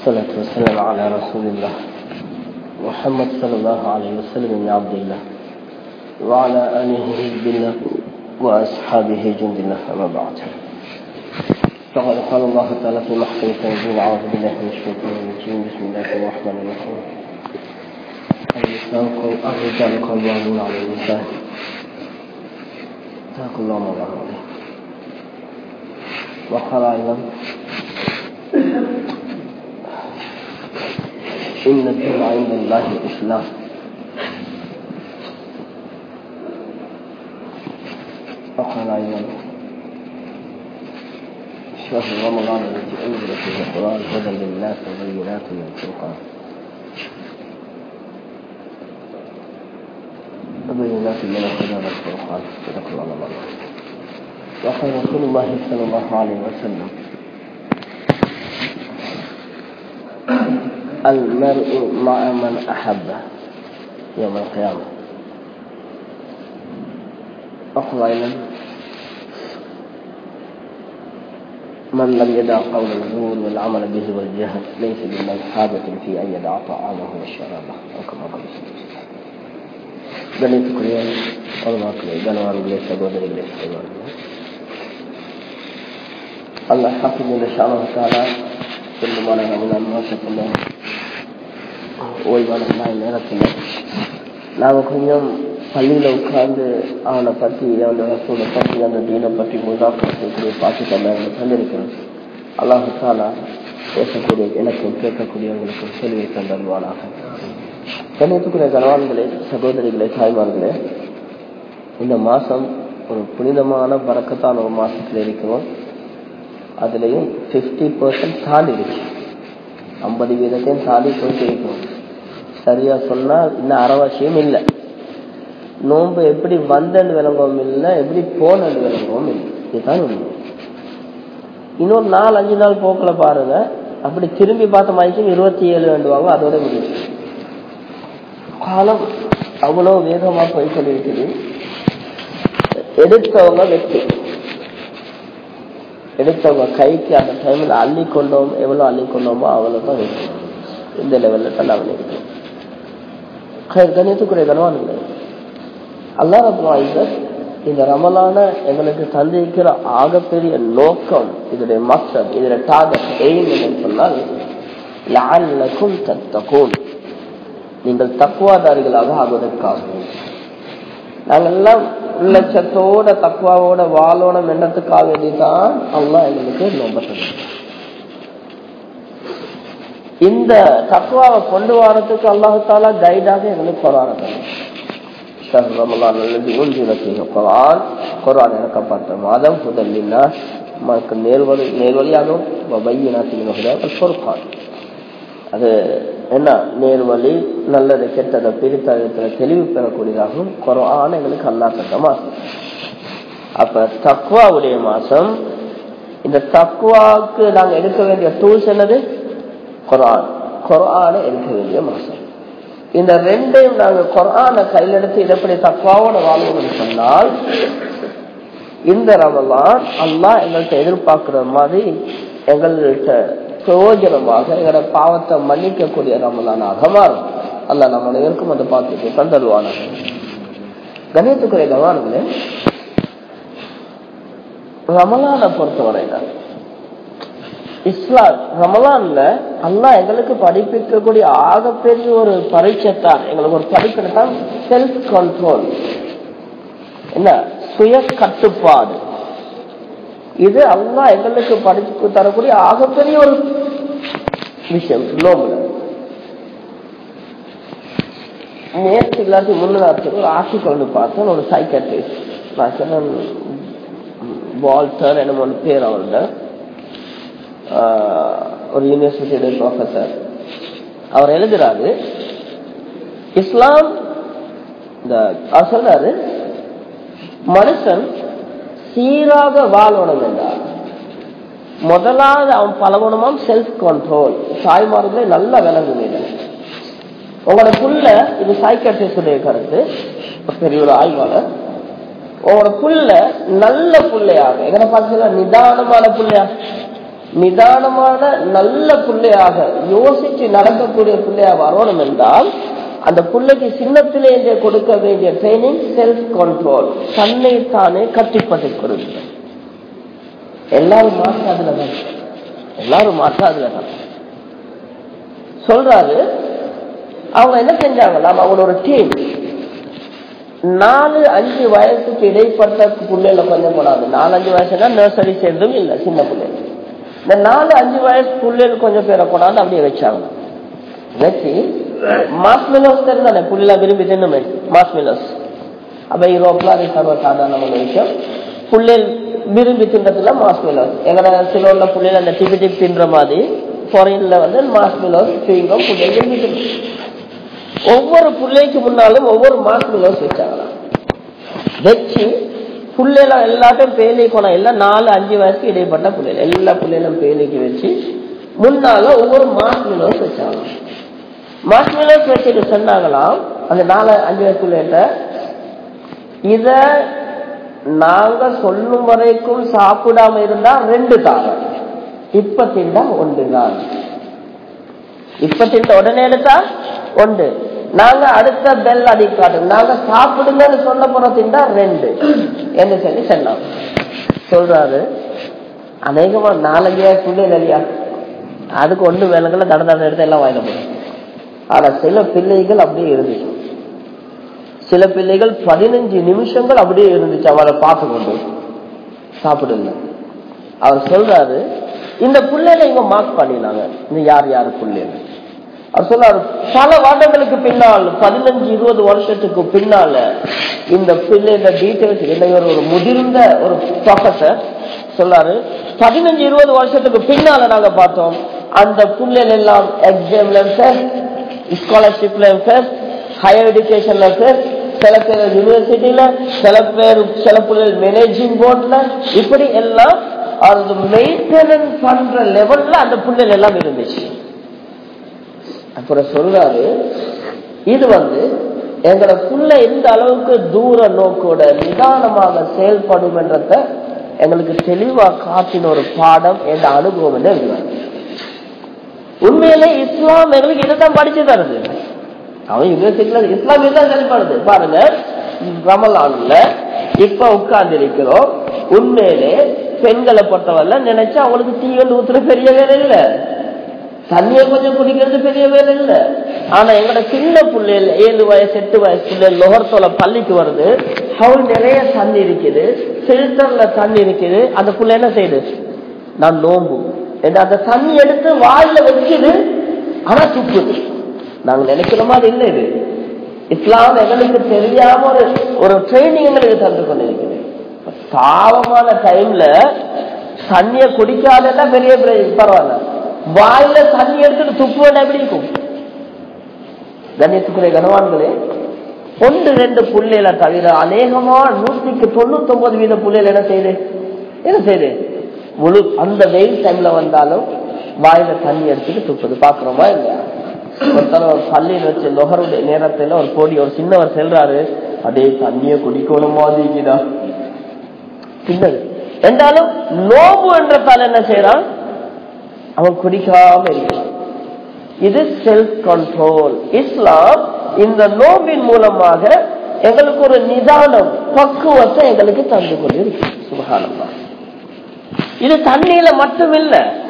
والصلاة والسلام على رسول الله محمد صلى الله عليه وسلم بن عبد الله وعلى آله حزب الله وأصحابه جند الله أما بعد فقد قال الله تعالى في محكم تنزيل أعوذ بالله من الشيطان الرجيم بسم الله الرحمن الرحيم النساء الرجال قوامون على النساء جزاكم الله ما الله عليه وقال أيضا إن الدين عند الله الإسلام وقال أيضا شهر رمضان الذي أنزل فيه القرآن هدى للناس وبينات من الفرقان وبينات من الهدى والفرقان صدق الله العظيم وقال رسول الله صلى الله عليه وسلم المرء مع من أحبه يوم القيامة أقول أيضا من لم يدع قول الزور والعمل به والجهل ليس لله حاجة في أن يدع طعامه وشرابه أو كما قال கணித்துக்குரிய பரமாக்களே கனவான்களே சகோதரிகளே சகோதரர்களே அல்லாஹ் ஹாஃபிஸ் ஷானஹாலா சொல்லுமான ரமலான் மாசத்துல ஓய்வான நாள் நேரத்தில் நாங்கள் கொஞ்சம் பள்ளியில் உட்கார்ந்து அவனை பற்றி அவனோட ரசூலை பற்றி அந்த தீனை பற்றி முதாக்கக்கூடிய பாட்டு தந்தாங்க தந்திருக்கிறோம் அல்லாஹாலா பேசக்கூடிய எனக்கும் கேட்கக்கூடியவங்களுக்கும் செல்வியை தந்தருவானாக கண்ணியத்துக்குரிய கணவான்களே சகோதரிகளே தாய்மார்களே இந்த மாசம் ஒரு புனிதமான பறக்கத்தான ஒரு மாசத்துல இருக்கிறோம் அதுலயும் பிப்டி பர்சன்ட் தாண்டி இருக்கு ஐம்பது வீதத்தையும் தாண்டி போயிட்டு இருக்கிறோம் சரியா சொன்னா இன்னும் அறவாசியம் இல்லை நோன்பு எப்படி வந்தன்னு விளங்கவும் இல்லை எப்படி போனன்னு விளங்கவும் இல்லை இதுதான் உண்மை இன்னொரு நாலு அஞ்சு நாள் போக்கில் பாருங்க அப்படி திரும்பி பார்த்த மாதிரி இருபத்தி ஏழு வேண்டுவாங்க அதோட முடியும் காலம் அவ்வளவு வேகமா போய் கொண்டிருக்குது எடுத்தவங்க வெற்றி எடுத்தவங்க கைக்கு அந்த டைம்ல அள்ளி கொண்டோம் எவ்வளவு அள்ளி கொண்டோமோ அவ்வளவுதான் வெற்றி இந்த லெவல்ல தள்ளாமல் இருக்கு கணியத்துக்குரிய கனவானுங்க அல்லா இந்த ரமலான எங்களுக்கு தந்திருக்கிற ஆகப்பெரிய நோக்கம் இதனுடைய மக்சம் இதனுடைய டார்கெட் எய்ம் என்னன்னு சொன்னால் லாலக்கும் தத்தகும் நீங்கள் தக்குவாதாரிகளாக ஆகுவதற்காகவும் நாங்கெல்லாம் லட்சத்தோட தக்குவாவோட வாழணும் எண்ணத்துக்காக வேண்டிதான் அல்லா எங்களுக்கு நோம்பட்டது இந்த தக்குவாவை கொண்டு வரதுக்கு அல்லாஹால கைடாக எங்களுக்கு கொரானது ரமலான் அல்லது குரான் குரான் இறக்கப்பட்ட மாதம் முதலில் நேர்வழி நேர்வழியாகவும் பொறுப்பான் அது என்ன நேர்வழி நல்லது கெட்டதை பிரித்தளத்துல தெளிவு பெறக்கூடியதாகவும் குரான் எங்களுக்கு அல்லா தந்த மாசம் அப்ப தக்குவாவுடைய மாசம் இந்த தக்குவாவுக்கு நாங்க எடுக்க வேண்டிய டூல்ஸ் என்னது குரான் குரானை எடுக்க வேண்டிய மாசம் இந்த ரெண்டையும் நாங்க குரானை கையில் எடுத்து இதப்படி தக்குவாவோட வாழ்வோம்னு சொன்னால் இந்த ரமலான் அல்லா எங்கள்கிட்ட எதிர்பார்க்கிற மாதிரி எங்கள்கிட்ட பிரயோஜனமாக எங்களோட பாவத்தை மன்னிக்கக்கூடிய ரமலானாக மாறும் அல்ல நம்ம அனைவருக்கும் அந்த பாத்தியத்தை தந்தருவானாக கணியத்துக்குரிய கவானுங்களே ரமலான பொறுத்தவரை இஸ்லாம் ரமலான்ல அல்லா எங்களுக்கு படிப்பிக்கக்கூடிய ஆகப்பெரிய ஒரு பரீட்சைத்தான் எங்களுக்கு ஒரு படிப்பினத்தான் செல்ஃப் கண்ட்ரோல் என்ன சுய கட்டுப்பாடு இது அல்லா எங்களுக்கு படிப்பு தரக்கூடிய ஆகப்பெரிய ஒரு விஷயம் நோம்புல நேற்று இல்லாட்டி முன்னாடி ஒரு ஆர்டிக்கல் வந்து பார்த்தேன் ஒரு சைக்கட்ரிஸ்ட் நான் சொன்னேன் வால்டர் என்ன ஒன்று பேர் அவரோட ஒரு யூனிவர்சிட்டியோட ப்ரொஃபசர் அவர் எழுதுறாரு இஸ்லாம் இந்த அவர் சொல்றாரு மனுஷன் சீராக வாழணும் என்றார் முதலாவது அவன் பழகணுமாம் செல்ஃப் கண்ட்ரோல் தாய்மார்களே நல்ல விளங்குங்க உங்களோட புள்ள இது சைக்கட்ரிஸ்டுடைய கருத்து பெரிய ஒரு ஆய்வாளர் உங்களோட புள்ள நல்ல புள்ளையாக எங்களை பார்த்தீங்கன்னா நிதானமான புள்ளையா நிதானமான நல்ல பிள்ளையாக யோசிச்சு நடக்கக்கூடிய பிள்ளையாக வரணும் என்றால் அந்த பிள்ளைக்கு சின்னத்திலேயே கொடுக்க வேண்டிய ட்ரைனிங் செல்ஃப் கண்ட்ரோல் தன்னை தானே கட்டிப்பட்டுக் கொடுங்க எல்லாரும் மாற்றாதுல தான் எல்லாரும் மாற்றாதுல தான் சொல்றாரு அவங்க என்ன செஞ்சாங்களாம் அவங்க ஒரு டீம் நாலு அஞ்சு வயசுக்கு இடைப்பட்ட பிள்ளைல கொஞ்சம் போடாது நாலு அஞ்சு வயசுனா நர்சரி சேர்ந்தும் இல்லை சின்ன பிள்ளை இந்த நாலு அஞ்சு வயசு பிள்ளைகள் கொஞ்சம் பேரை கொண்டாந்து அப்படியே வச்சாங்க வச்சு மாஸ்மிலோஸ் தெரிந்தானே புள்ள விரும்பி தின்னுமே மாஸ்மிலோஸ் அப்ப யூரோப்ல அது சர்வசாதாரணமான விஷயம் புள்ளைகள் விரும்பி தின்றதுல மாஸ்மிலோஸ் எங்கட சில உள்ள புள்ளைகள் அந்த டிபி டிப் தின்ற மாதிரி ஃபாரின்ல வந்து மாஸ்மிலோஸ் சுயங்கம் புள்ளைகள் விரும்பி தின்னும் ஒவ்வொரு பிள்ளைக்கு முன்னாலும் ஒவ்வொரு மாஸ்மிலோஸ் வச்சாங்களாம் வச்சு புள்ளைல எல்லாத்தையும் பேலி போன எல்லாம் நாலு அஞ்சு வயசுக்கு இடைப்பட்ட பிள்ளைகள் எல்லா பிள்ளைகளும் பேலிக்கு வச்சு முன்னால ஒவ்வொரு மாஸ்மிலோஸ் வச்சாங்க மாஸ்மிலோஸ் வச்சுட்டு சொன்னாங்களாம் அந்த நாலு அஞ்சு வயசு பிள்ளைகிட்ட இத நாங்க சொல்லும் வரைக்கும் சாப்பிடாம இருந்தா ரெண்டு தாங்க இப்ப திண்டா ஒன்றுதான் இப்ப திண்ட உடனே எடுத்தா ஒன்று நாங்க அடுத்த பெல் அடிக்காட்டும் நாங்க சாப்பிடுங்கன்னு சொல்ல போற திண்டா ரெண்டு என்று சொல்லி சொன்னோம் சொல்றாரு அநேகமா நாலஞ்சு பிள்ளைகள் இல்லையா அதுக்கு ஒண்ணு வேலைகளை தட தட எடுத்து எல்லாம் வாயில போடும் ஆனா சில பிள்ளைகள் அப்படியே இருந்துச்சு சில பிள்ளைகள் பதினஞ்சு நிமிஷங்கள் அப்படியே இருந்துச்சு அவளை பார்த்து கொண்டு சாப்பிடல அவர் சொல்றாரு இந்த பிள்ளைகளை இவங்க மார்க் பண்ணினாங்க இந்த யார் யாரு பிள்ளைகள் அவர் சொல்றாரு பல வருடங்களுக்கு பின்னால் பதினஞ்சு இருபது வருஷத்துக்கு பின்னால இந்த பிள்ளைங்க டீட்டெயில்ஸ் என்ன ஒரு முதிர்ந்த ஒரு ப்ரொஃபசர் சொல்றாரு பதினஞ்சு இருபது வருஷத்துக்கு பின்னால நாங்க பார்த்தோம் அந்த பிள்ளைகள் எல்லாம் எக்ஸாம்ல ஃபர்ஸ்ட் ஸ்காலர்ஷிப்ல ஃபர்ஸ்ட் ஹையர் எஜுகேஷன்ல ஃபர்ஸ்ட் சில பேர் யூனிவர்சிட்டியில சில பேர் சில பிள்ளைகள் மேனேஜிங் போர்ட்ல இப்படி எல்லாம் அது மெயின்டெனன்ஸ் பண்ற லெவல்ல அந்த பிள்ளைகள் எல்லாம் இருந்துச்சு அப்புறம் சொல்றாரு இது வந்து எங்களை புள்ள எந்த அளவுக்கு தூர நோக்கோட நிதானமாக செயல்படும் என்றத எங்களுக்கு தெளிவா காட்டின ஒரு பாடம் என்ற அனுபவம் எழுதுவார் உண்மையிலே இஸ்லாம் எங்களுக்கு இதுதான் படிச்சு தருது அவன் யூனிவர்சிட்டியில இஸ்லாம் இதுதான் செயல்படுது பாருங்க ரமலான்ல இப்ப உட்கார்ந்து இருக்கிறோம் உண்மையிலே பெண்களை பொறுத்தவரை நினைச்சா அவங்களுக்கு டீ வந்து ஊத்துற பெரிய வேலை இல்லை தண்ணிய கொஞ்சம் குடிக்கிறது பெரிய வேலை இல்ல ஆனா எங்கட சின்ன பிள்ளைகள் ஏழு வயசு எட்டு வயசு பிள்ளைகள் லொகர்த்தோல பள்ளிக்கு வருது அவள் நிறைய தண்ணி இருக்குது ஃபில்டர்ல தண்ணி இருக்குது அந்த புள்ள என்ன செய்யுது நான் நோம்பு என்று அந்த தண்ணி எடுத்து வாயில வைக்குது ஆனா துப்புது நாங்க நினைக்கிற மாதிரி இல்லை இது இஸ்லாம் எங்களுக்கு தெரியாம ஒரு ஒரு ட்ரைனிங் எங்களுக்கு தந்து கொண்டிருக்குது பாவமான டைம்ல தண்ணிய குடிக்காதன்னா பெரிய பரவாயில்ல வாயில தண்ணி எடுத்துட்டு துப்புவேன் எப்படி இருக்கும் கண்ணியத்துக்குரிய கனவான்களே ஒன்று ரெண்டு புள்ளையில தவிர அநேகமா நூத்திக்கு தொண்ணூத்தி ஒன்பது வீத புள்ளையில என்ன செய்யுது என்ன செய்யுது முழு அந்த வெயில் டைம்ல வந்தாலும் வாயில தண்ணி எடுத்துட்டு துப்புது பாக்குறோமா இல்லையா ஒருத்தர் ஒரு பள்ளியில் வச்சு நுகருடைய நேரத்துல ஒரு கோடி ஒரு சின்னவர் செல்றாரு அதே தண்ணிய குடிக்கணும் மாதிரிக்குதா சின்னது என்றாலும் நோம்பு என்றதால் என்ன செய்யறான் அவன் குடிக்காம இருக்கிறான் இது செல்ஃப் கண்ட்ரோல் இஸ்லாம் இந்த நோம்பின் மூலமாக எங்களுக்கு ஒரு நிதானம் பக்குவத்தை எங்களுக்கு தந்து கொண்டிருக்கு சுபகானம்மா இது தண்ணியில மட்டும் இல்ல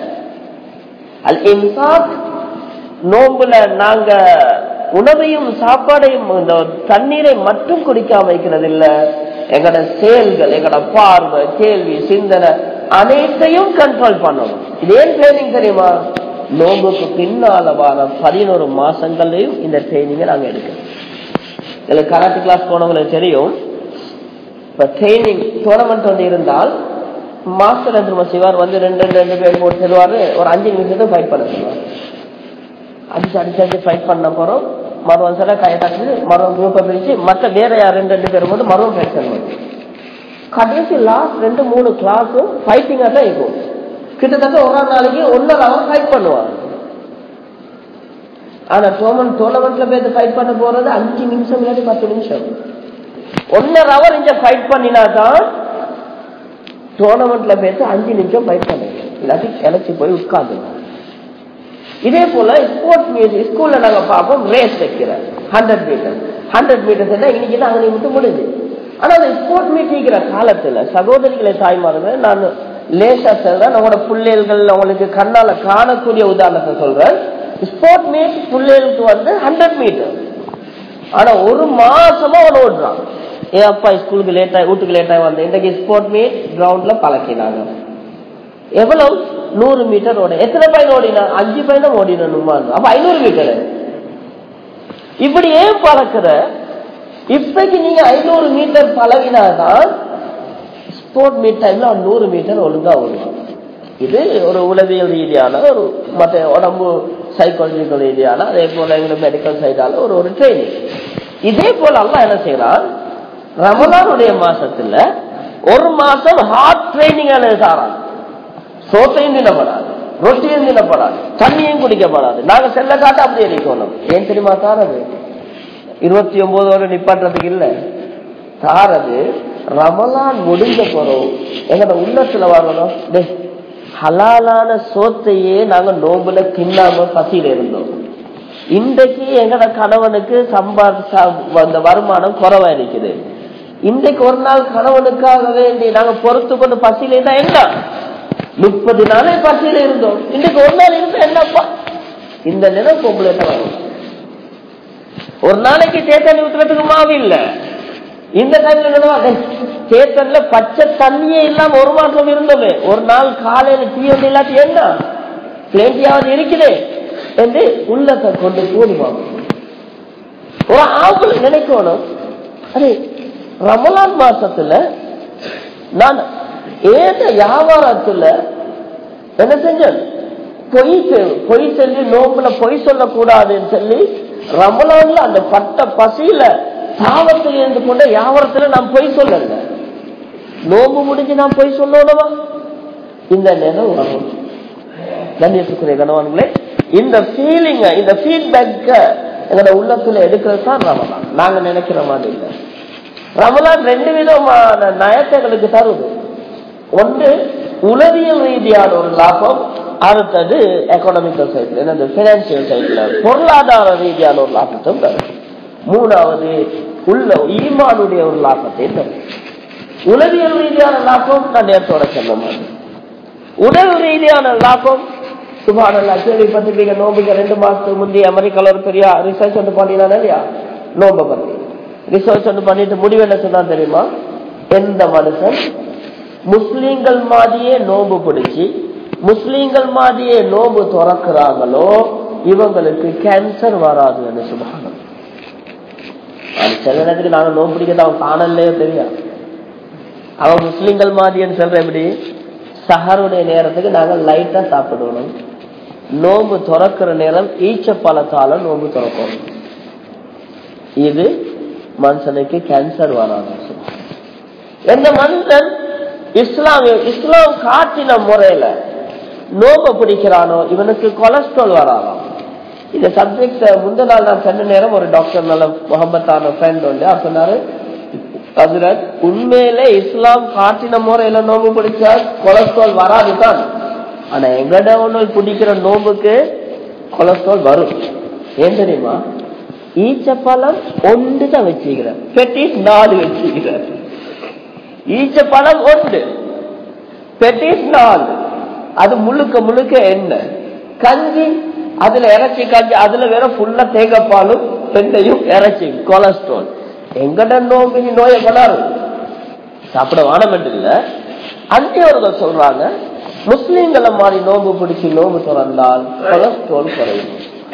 அல் இன்சாப் நோம்புல நாங்க உணவையும் சாப்பாடையும் இந்த தண்ணீரை மட்டும் குடிக்காம வைக்கிறது இல்ல எங்கட செயல்கள் எங்கட பார்வை கேள்வி சிந்தனை அனைத்தையும் கண்ட்ரோல் பண்ணணும் இது ஏன் ட்ரைனிங் தெரியுமா நோம்புக்கு பின்னால வர பதினோரு மாசங்கள்லயும் இந்த ட்ரைனிங்கை நாங்க எடுக்கிறோம் எனக்கு கராட்டி கிளாஸ் போனவங்களுக்கு தெரியும் இப்ப ட்ரைனிங் டோர்னமெண்ட் வந்து இருந்தால் மாஸ்டர் திரும்ப செய்வார் வந்து ரெண்டு ரெண்டு ரெண்டு பேர் போட்டு செல்வாரு ஒரு அஞ்சு நிமிஷத்தை ஃபைட் பண்ண சொல்லுவார் அடிச்சு அடிச்சு அடிச்சு ஃபைட் பண்ண போறோம் மருவம் சில கையை தட்டு மருவம் குரூப்பை பிரிச்சு மற்ற வேற யார் ரெண்டு ரெண்டு பேரும் போது மருவம் ஃபைட் பண்ணுவாங்க கடைசி லாஸ்ட் ரெண்டு மூணு கிளாஸும் ஃபைட்டிங்கா தான் இருக்கும் கிட்டத்தட்ட ஒரு நாளைக்கு ஒன்னரை அவர் ஃபைட் பண்ணுவாங்க ஆனா டோர்னமெண்ட் டோர்னமெண்ட்ல போய் ஃபைட் பண்ண போறது அஞ்சு நிமிஷம் இல்லாட்டி பத்து நிமிஷம் ஒன்னரை அவர் இங்க ஃபைட் பண்ணினா தான் டோர்னமெண்ட்ல போயிட்டு அஞ்சு நிமிஷம் ஃபைட் பண்ணுங்க இல்லாட்டி இழைச்சி போய் உட்கார்ந்துருவோம் இதே போல ஸ்போர்ட்ஸ் மீட் ஸ்கூல்ல நாங்க பார்ப்போம் ரேஸ் வைக்கிற ஹண்ட்ரட் மீட்டர் ஹண்ட்ரட் மீட்டர்ஸ் இன்னைக்கு தான் அங்கே விட்டு முடிஞ்சு ஆனா அந்த ஸ்போர்ட் மீட் இருக்கிற காலத்துல சகோதரிகளை தாய்மார்கள் நான் லேசா சொல்றேன் நம்மளோட பிள்ளைகள் அவங்களுக்கு கண்ணால காணக்கூடிய உதாரணத்தை சொல்றேன் ஸ்போர்ட் மீட் பிள்ளைகளுக்கு வந்து ஹண்ட்ரட் மீட்டர் ஆனா ஒரு மாசமா அவன் ஓடுறான் என் அப்பா ஸ்கூலுக்கு லேட்டா வீட்டுக்கு லேட்டா வந்து இன்றைக்கு ஸ்போர்ட் மீட் கிரவுண்ட்ல பழக்கினாங்க எவ்வளவு நூறு மீட்டர் ஓட எத்தனை பையன் ஓடினா அஞ்சு பையனும் ஓடினோம் அப்ப ஐநூறு மீட்டர் இப்படி ஏன் பழக்கிற இப்பக்கு நீங்க ஐநூறு மீட்டர் பழகினாதான் ஸ்போர்ட் மீட் டைம்ல அவன் நூறு மீட்டர் ஒழுங்கா ஓடுவான் இது ஒரு உளவியல் ரீதியான ஒரு மற்ற உடம்பு சைக்காலஜிக்கல் ரீதியான அதே போல எங்க மெடிக்கல் சைடால ஒரு ஒரு ட்ரைனிங் இதே போல அல்லா என்ன செய்யறான் ரமலானுடைய மாசத்துல ஒரு மாசம் ஹார்ட் ட்ரைனிங் தாரான் சோத்தையும் தினப்படாது ரொட்டியும் தினப்படாது தண்ணியும் குடிக்கப்படாது நாங்க செல்ல காட்ட அப்படியே நிக்கணும் ஏன் தெரியுமா தாரது இருபத்தி ஒன்பதோட நிப்பாட்டுறதுக்கு இல்ல தாரது ரமலான் முடிஞ்ச போறோம் எங்கட உள்ளத்துல வரணும் டேய் ஹலாலான சோத்தையே நாங்க நோம்புல தின்னாம பசியில இருந்தோம் இன்றைக்கு எங்கட கணவனுக்கு சம்பா அந்த வருமானம் குறைவா இருக்குது இன்றைக்கு ஒரு நாள் கணவனுக்காக வேண்டி நாங்க பொறுத்து கொண்டு பசியில இருந்தா என்ன முப்பது நாளே பசியில இருந்தோம் இன்னைக்கு ஒரு நாள் இருந்தா என்னப்பா இந்த நிலம் பொம்பளை வரும் ஒரு நாளைக்கு தேத்தண்ணி ஊத்துறதுக்கு மாவு இல்ல இந்த டைம்ல தேத்தன்ல பச்சை தண்ணியே இல்லாம ஒரு மாசம் இருந்தோமே ஒரு நாள் காலையில டீ ஒன்று இல்லாட்டி என்ன பிளேட்டியாவது இருக்குது என்று உள்ளத்தை கொண்டு கூடுவாங்க ஒரு ஆம்பளை நினைக்கணும் அரே ரமலான் மாசத்துல நான் ஏத வியாபாரத்துல என்ன செஞ்சேன் பொய் பொய் சொல்லி நோம்புல பொய் சொல்லக்கூடாதுன்னு சொல்லி ரமலான்ல அந்த பட்ட பசியில தாவத்தில் இருந்து கொண்ட வியாபாரத்துல நான் பொய் சொல்லல நோம்பு முடிஞ்சு நான் பொய் சொல்லணுமா இந்த நிலம் வரும் கண்ணியத்துக்குரிய கணவன்களே இந்த ஃபீலிங்க இந்த ஃபீட்பேக்க எங்களோட உள்ளத்துல எடுக்கிறது தான் ரமலான் நாங்க நினைக்கிற மாதிரி இல்லை ரமலான் ரெண்டு விதமான நயத்தைகளுக்கு தருது ஒன்று உளவியல் ரீதியான ஒரு லாபம் அடுத்தது எக்கனாமிக்கல் சைட்ல என்னது பினான்சியல் சைட்ல பொருளாதார ரீதியான ஒரு லாபத்தையும் தரும் மூணாவது உள்ள ஈமானுடைய ஒரு லாபத்தை தரும் உளவியல் ரீதியான லாபம் நான் நேரத்தோட சொன்ன மாதிரி உடல் ரீதியான லாபம் சுபானல்லா கேள்விப்பட்டிருப்பீங்க நோம்புக்கு ரெண்டு மாசத்துக்கு முந்தைய அமெரிக்கால ஒரு பெரிய ரிசர்ச் ஒன்று பண்ணினானே இல்லையா நோம்பை பத்தி ரிசர்ச் ஒன்று பண்ணிட்டு முடிவு என்ன சொன்னா தெரியுமா எந்த மனுஷன் முஸ்லீம்கள் மாதிரியே நோம்பு பிடிச்சி முஸ்லீம்கள் மாதிரியே நோம்பு துறக்கிறாங்களோ இவங்களுக்கு கேன்சர் வராதுன்னு சொல்லுவாங்க அது சில நேரத்துக்கு நாங்க நோம்பு பிடிக்கிறது அவன் காணலையோ தெரியாது அவன் முஸ்லீம்கள் மாதிரின்னு சொல்ற எப்படி சஹருடைய நேரத்துக்கு நாங்க லைட்டா சாப்பிடணும் நோம்பு துறக்கிற நேரம் ஈச்ச பழத்தால நோம்பு துறக்கணும் இது மனுஷனுக்கு கேன்சர் வராது எந்த மனுஷன் இஸ்லாம் இஸ்லாம் காட்டின முறையில நோம்ப பிடிக்கிறானோ இவனுக்கு கொலஸ்ட்ரால் வராதாம் இந்த சப்ஜெக்ட் முந்த நாள் நான் சென்ற நேரம் ஒரு டாக்டர் நல்ல முகமத்தான ஃப்ரெண்ட் உண்டு அவர் சொன்னாரு அதுல உண்மையிலே இஸ்லாம் காட்டின முறையில நோம்பு பிடிச்சா கொலஸ்ட்ரால் வராது தான் ஆனா எங்கட ஒண்ணு பிடிக்கிற நோம்புக்கு கொலஸ்ட்ரால் வரும் ஏன் தெரியுமா ஈச்சப்பழம் ஒன்று தான் வச்சுக்கிறேன் பெட்டிஸ் நாலு வச்சுக்கிறேன் ஈச்சப்பழம் ஒன்று பெட்டிஸ் நாலு அது முழுக்க முழுக்க என்ன கஞ்சி அதுல இறைச்சி கஞ்சி அதுல வேற ஃபுல்லா தேங்காய்ப்பாலும் பெண்டையும் இறைச்சி கொலஸ்ட்ரால் எங்கட நோம்பு நோயை கொண்டாரு சாப்பிட வானம் இல்ல அந்தியவர்கள் சொல்றாங்க முஸ்லீம்களை மாதிரி நோம்பு பிடிச்சி நோம்பு திறந்தால் கொலஸ்ட்ரால் குறையும்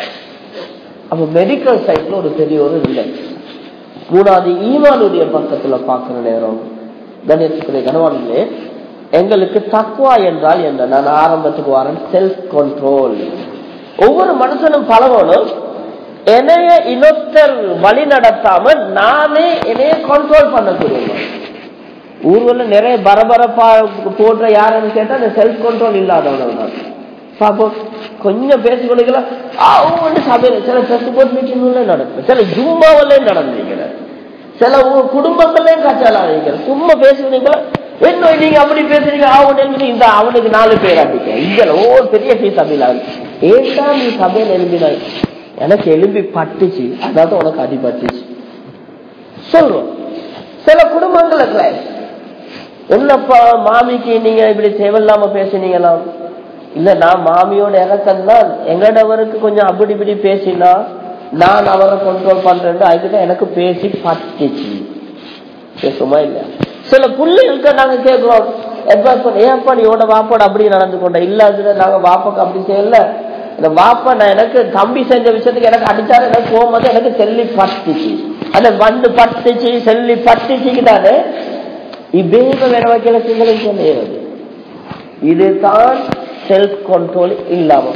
அப்ப மெடிக்கல் சைட்ல ஒரு பெரிய ஒரு இல்லை மூணாவது ஈமானுடைய பக்கத்துல பாக்குற நேரம் கணேசத்துக்குரிய கணவானிலே எங்களுக்கு தக்குவா என்றால் என்ன நான் ஆரம்பத்துக்கு வரேன் செல்ஃப் கண்ட்ரோல் ஒவ்வொரு மனுஷனும் பழகணும் என்னைய இன்னொருத்தர் வழி நடத்தாம நானே என்னைய கண்ட்ரோல் பண்ணக்கூடியவன் ஊர்வல நிறைய பரபரப்பா போடுற யாருன்னு கேட்டா அந்த செல்ஃப் கண்ட்ரோல் இல்லாதவங்க தான் பாப்போம் கொஞ்சம் பேசி கொடுக்கலாம் அவங்க சபையில சில சப்போர்ட் மீட்டிங்ல நடக்கும் சில ஜும்மாவிலே நடந்திருக்கிற சில குடும்பங்களையும் காய்ச்சல் ஆகிக்கிற சும்மா பேசுவீங்களா என்ன நீங்க அப்படி பேசுறீங்க அவனுக்கு இந்த அவனுக்கு நாலு பேர் அடிக்க இங்க ஓ பெரிய ஃபீஸ் சபையில ஏன்டா நீ சபையில எழும்பின எனக்கு எலும்பி பட்டுச்சு அதாவது உனக்கு அடிபட்டுச்சு சொல்றோம் சில குடும்பங்களுக்கு என்னப்பா மாமிக்கு நீங்க இப்படி தேவையில்லாம பேசினீங்களாம் இல்ல நான் மாமியோட இறக்கம் தான் எங்கடவருக்கு கொஞ்சம் அப்படி இப்படி பேசினா நான் அவரை கண்ட்ரோல் பண்றேன் அதுக்கிட்ட எனக்கு பேசி பட்டுச்சு பேசுமா இல்ல சில பிள்ளைகளுக்கு நாங்க கேட்கிறோம் அட்வைஸ் பண்ண ஏன்ப்பா நீ உட வாப்போட அப்படி நடந்து கொண்ட இல்ல அதுல நாங்க வாப்பாக்கு அப்படி செய்யல இந்த வாப்பா நான் எனக்கு தம்பி செஞ்ச விஷயத்துக்கு எனக்கு அடிச்சாரு எனக்கு போகும்போது எனக்கு செல்லி பட்டுச்சு அந்த வண்டு பட்டுச்சு செல்லி பட்டுச்சுக்கு தானே இபேக வேற வைக்கிற சிங்களுக்கு சொல்லுகிறது இதுதான் செல்ஃப் கண்ட்ரோல் இல்லாம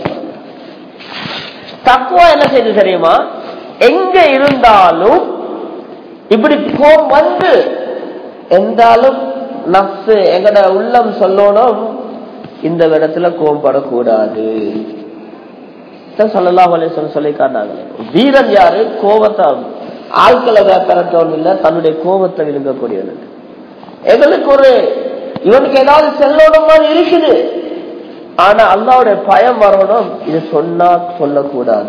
தக்குவா என்ன செய்து தெரியுமா எங்க இருந்தாலும் இப்படி கோம் வந்து எந்தாலும் நப்சு எங்கட உள்ளம் சொல்லணும் இந்த இடத்துல கோம்படக்கூடாது சொல்லலாம் சொல்லி காட்டாங்க வீரன் யாரு கோபத்தை ஆட்களை பெறத்தவன் இல்ல தன்னுடைய கோபத்தை விழுங்கக்கூடியது எங்களுக்கு ஒரு இவனுக்கு ஏதாவது செல்லணும் மாதிரி இருக்குது ஆனா அல்லாவுடைய பயம் வரணும் இது சொன்னா சொல்லக்கூடாது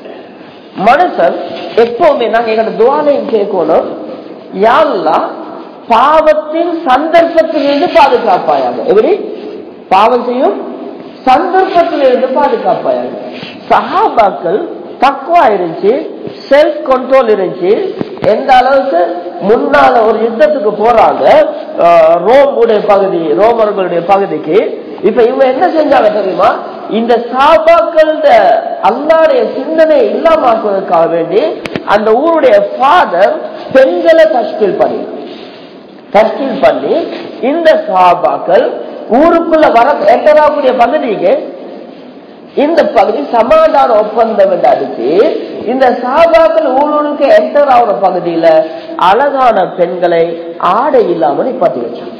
மனுஷன் எப்பவுமே நாங்க எங்களோட துவாலையும் கேட்கணும் யாரெல்லாம் பாவத்தின் சந்தர்ப்பத்திலிருந்து பாதுகாப்பாயாக எப்படி பாவம் செய்யும் சந்தர்ப்பத்திலிருந்து பாதுகாப்பாயாக சஹாபாக்கள் தக்குவா இருந்துச்சு செல்ஃப் கண்ட்ரோல் இருந்துச்சு எந்த அளவுக்கு முன்னால ஒரு யுத்தத்துக்கு போறாங்க ரோம் உடைய பகுதி ரோமர்களுடைய பகுதிக்கு இப்ப இவங்க என்ன செஞ்சாங்க தெரியுமா இந்த சாபாக்கள் அல்லாடைய சிந்தனை இல்லாமக்குவதற்காக வேண்டி அந்த ஊருடைய ஃபாதர் பெண்களை தஷ்கில் பண்ணி தஷ்கில் பண்ணி இந்த சாபாக்கள் ஊருக்குள்ள வர எட்டராக்கூடிய பகுதிக்கு இந்த பகுதி சமாதான ஒப்பந்தம் என்று அடிச்சு இந்த சாபாக்கள் ஊழலுக்கு என்டர் ஆகிற பகுதியில அழகான பெண்களை ஆடை இல்லாமல் நிப்பாட்டி வச்சாங்க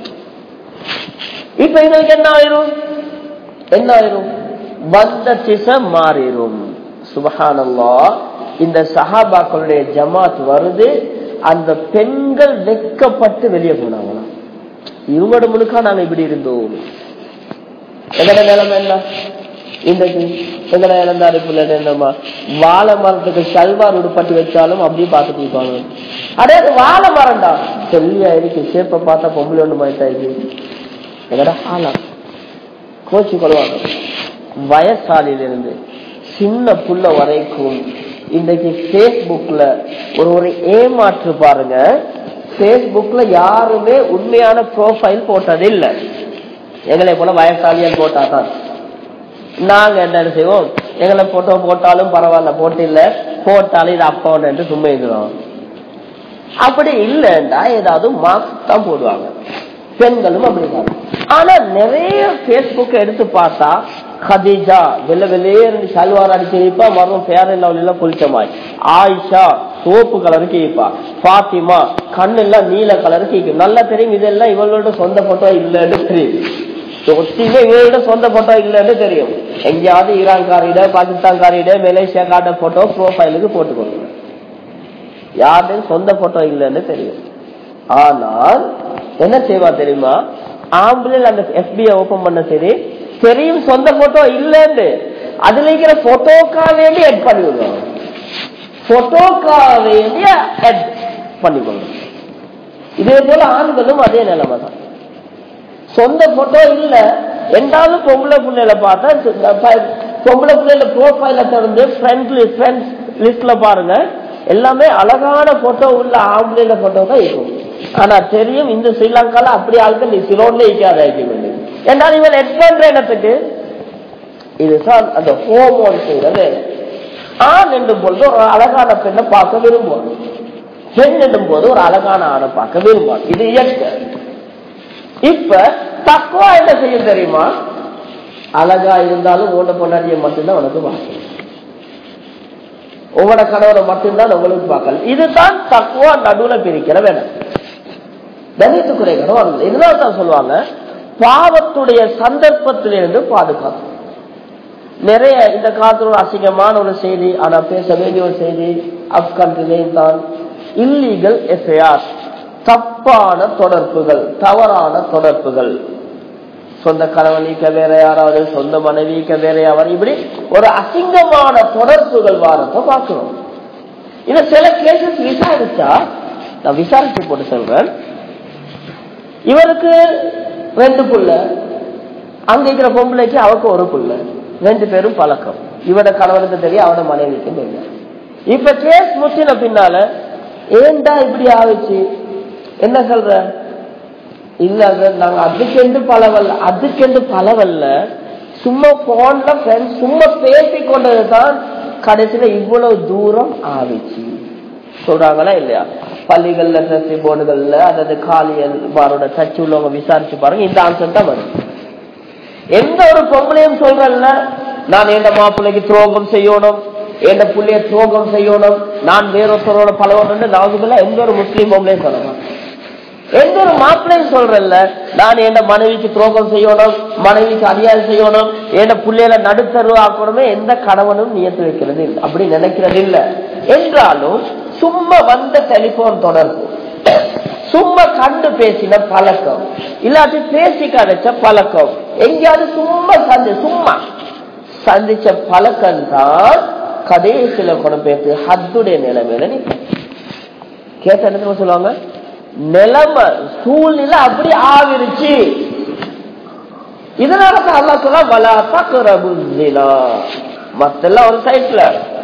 இப்ப இதுக்கு என்ன ஆயிரும் என்ன ஆயிரும் வந்த திசை மாறிடும் சுபகானல்லா இந்த சஹாபாக்களுடைய ஜமாத் வருது அந்த பெண்கள் வெக்கப்பட்டு வெளியே போனாங்களாம் இவங்களோட முழுக்கா நாங்க இப்படி இருந்தோம் எங்கட நிலைமை என்ன இன்றைக்கு எங்கட இழந்தாரு பிள்ளை என்னமா வாழை மரத்துக்கு சல்வார் உடுப்பட்டு வச்சாலும் அப்படியே பார்த்துட்டு இருப்பாங்க அடே அது வாழை மரம்டா சொல்லியா இருக்கு சேப்ப பார்த்தா பொம்பளை ஒண்ணு மாட்டா இருக்கு எங்கடா ஆளா கோச்சு கொள்வாங்க வயசாலிலிருந்து சின்ன புள்ள வரைக்கும் இன்றைக்கு பேஸ்புக்ல ஒரு ஒரு ஏமாற்று பாருங்க பேஸ்புக்ல யாருமே உண்மையான ப்ரோஃபைல் போட்டது இல்லை எங்களை போல வயசாலியால் போட்டாதான் நாங்க என்ன செய்வோம் எங்களை போட்டோ போட்டாலும் பரவாயில்ல போட்டு இல்ல போட்டாலும் இது அப்பா என்று சும்மா இருக்கிறோம் அப்படி இல்லைண்டா ஏதாவது மார்க்ஸ் தான் போடுவாங்க பெண்களும் அப்படிதான் ஆனா நிறைய பேஸ்புக் எடுத்து பார்த்தா கதீஜா வெள்ள வெளியேறி சல்வார் அடிச்சு வைப்பா மரம் பேர லெவலில் குளிச்ச மாதிரி ஆயிஷா சோப்பு கலருக்கு வைப்பா பாத்திமா கண்ணெல்லாம் நீல கலருக்கு வைக்கும் நல்லா தெரியும் இதெல்லாம் இவங்களோட சொந்த போட்டோ இல்லைன்னு தெரியும் ஒத்தியுமே இவங்களோட சொந்த போட்டோ இல்லைன்னு தெரியும் எங்கேயாவது ஈரான்காரிட பாகிஸ்தான்காரிட மலேசியா காட்ட போட்டோ ப்ரோஃபைலுக்கு போட்டு கொடுங்க யாருடைய சொந்த போட்டோ இல்லைன்னு தெரியும் ஆனால் என்ன செய்வா தெரியுமா ஆம்பளை அந்த எஃபிஐ ஓபன் பண்ண சரி தெரியும் சொந்த போட்டோ இல்லைன்னு அதுல இருக்கிற போட்டோக்கா வேண்டி எட் பண்ணி விடுவாங்க போட்டோக்கா வேண்டிய எட் பண்ணிக்கொள்ளும் இதே போல ஆண்களும் அதே நிலைமை தான் சொந்த போட்டோ இல்ல எண்டாலும் பொம்பளை பிள்ளைல பார்த்தா பொம்பளை பிள்ளைல ப்ரோஃபைல திறந்து ஃப்ரெண்ட் ஃப்ரெண்ட்ஸ் லிஸ்ட்ல பாருங்க எல்லாமே அழகான போட்டோ உள்ள ஆம்பளைல போட்டோ தான் இருக்கும் ஆனா தெரியும் இந்த ஸ்ரீலங்கால அப்படி ஆட்கள் சிலோன்ல இருக்காத என்றால் இவன் எட் பண்ற இடத்துக்கு இதுதான் அந்த ஹோமோன் செய்யற வேலை ஆண் என்னும் பொழுது ஒரு அழகான பெண்ணை பார்க்க விரும்புவான் பெண் என்னும் போது ஒரு அழகான ஆணை பார்க்க விரும்புவான் இது இயற்கை இப்ப தக்குவா என்ன செய்யும் தெரியுமா அழகா இருந்தாலும் ஓட பொண்டாட்டிய மட்டும்தான் உனக்கு பார்க்கணும் உங்களோட கணவரை மட்டும்தான் உங்களுக்கு பார்க்கல இதுதான் தக்குவா நடுவுல பிரிக்கிற வேணும் தனித்து குறைகளும் இதனால தான் சொல்லுவாங்க பாவத்துடைய சந்தர்ப்பத்திலிருந்து பாதுகாக்கும் நிறைய இந்த காலத்துல ஒரு அசிங்கமான ஒரு செய்தி ஆனா பேச வேண்டிய ஒரு செய்தி ஆப்கான்லேயும் தான் இல்லீகல் எஃப்ஐஆர் தப்பான தொடர்புகள் தவறான தொடர்புகள் சொந்த கணவனிக்க வேற யாராவது சொந்த மனைவிக்க வேற யாராவது இப்படி ஒரு அசிங்கமான தொடர்புகள் வாரத்தை பார்க்கிறோம் இத சில கேசஸ் விசாரிச்சா நான் விசாரிச்சு போட்டு சொல்றேன் இவருக்கு ரெண்டு புள்ள அங்க இருக்கிற பொம்பளைக்கு அவருக்கு ஒரு புள்ள ரெண்டு பேரும் பழக்கம் இவட கணவனுக்கு தெரியும் அவட மனைவிக்கு தெரியும் இப்ப கேஸ் முத்தின பின்னால ஏண்டா இப்படி ஆயிடுச்சு என்ன சொல்ற இல்ல நாங்க அதுக்கென்று பலவல்ல அதுக்கென்று பலவல்ல சும்மா போன்ல ஃப்ரெண்ட்ஸ் சும்மா பேசி கொண்டதுதான் கடைசியில இவ்வளவு தூரம் ஆவிச்சு சொல்றாங்களா இல்லையா பள்ளிகள்ல ட்ரெஸ் போர்டுகள்ல அதாவது காலியல்மாரோட டச் உள்ளவங்க விசாரிச்சு பாருங்க இந்த ஆன்சர் தான் வரும் எந்த ஒரு பொம்பளையும் சொல்றல்ல நான் எந்த மாப்பிள்ளைக்கு துரோகம் செய்யணும் எந்த புள்ளைய துரோகம் செய்யணும் நான் வேறொருத்தரோட பழகணும்னு நாவுக்குள்ள எந்த ஒரு முஸ்லீம் பொம்பளையும் சொல்லலாம் எந்த ஒரு மாப்பிள்ளையும் சொல்றல்ல நான் என் மனைவிக்கு துரோகம் செய்யணும் மனைவிக்கு அதிகாரம் செய்யணும் என் பிள்ளையில நடுத்தருவ ஆக்கணுமே எந்த கணவனும் நியத்து வைக்கிறது இல்லை அப்படி நினைக்கிறது இல்லை என்றாலும் சும்மா வந்த டெலிபோன் தொடர்பு சும்மா கண்டு பேசின பழக்கம் இல்லாட்டி பேசி கிடைச்ச பழக்கம் எங்கேயாவது சும்மா சந்தி சும்மா சந்திச்ச பழக்கம் தான் கடைசியில கொண்டு போயிட்டு ஹத்துடைய நிலைமையில நிற்கும் கேட்ட என்ன சொல்லுவாங்க நிலைமை சூழ்நிலை அப்படி ஆவிருச்சு இதனால தான் அல்லா சொல்ல வலா தக்குறபுசினா மத்தெல்லாம் ஒரு சைட்ல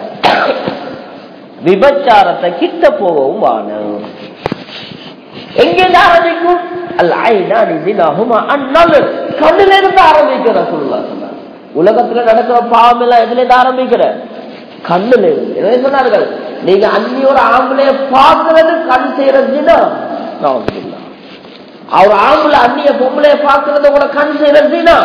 விபச்சாரத்தை கிட்ட போகவும் வானம் எங்கிருந்து ஆரம்பிக்கும் கண்ணுல இருந்து ஆரம்பிக்கிற சொல்லா உலகத்துல நடக்கிற பாவம் எல்லாம் எதுல இருந்து ஆரம்பிக்கிற கண்ணுல இருந்து என்ன சொன்னார்கள் நீங்க அந்நியோட ஆம்பளைய பார்க்கறது கண் செய்யறதுன்னா அவர் ஆம்பளை அந்நிய பொம்பளைய பார்க்கறத கூட கண் செய்யறதுன்னா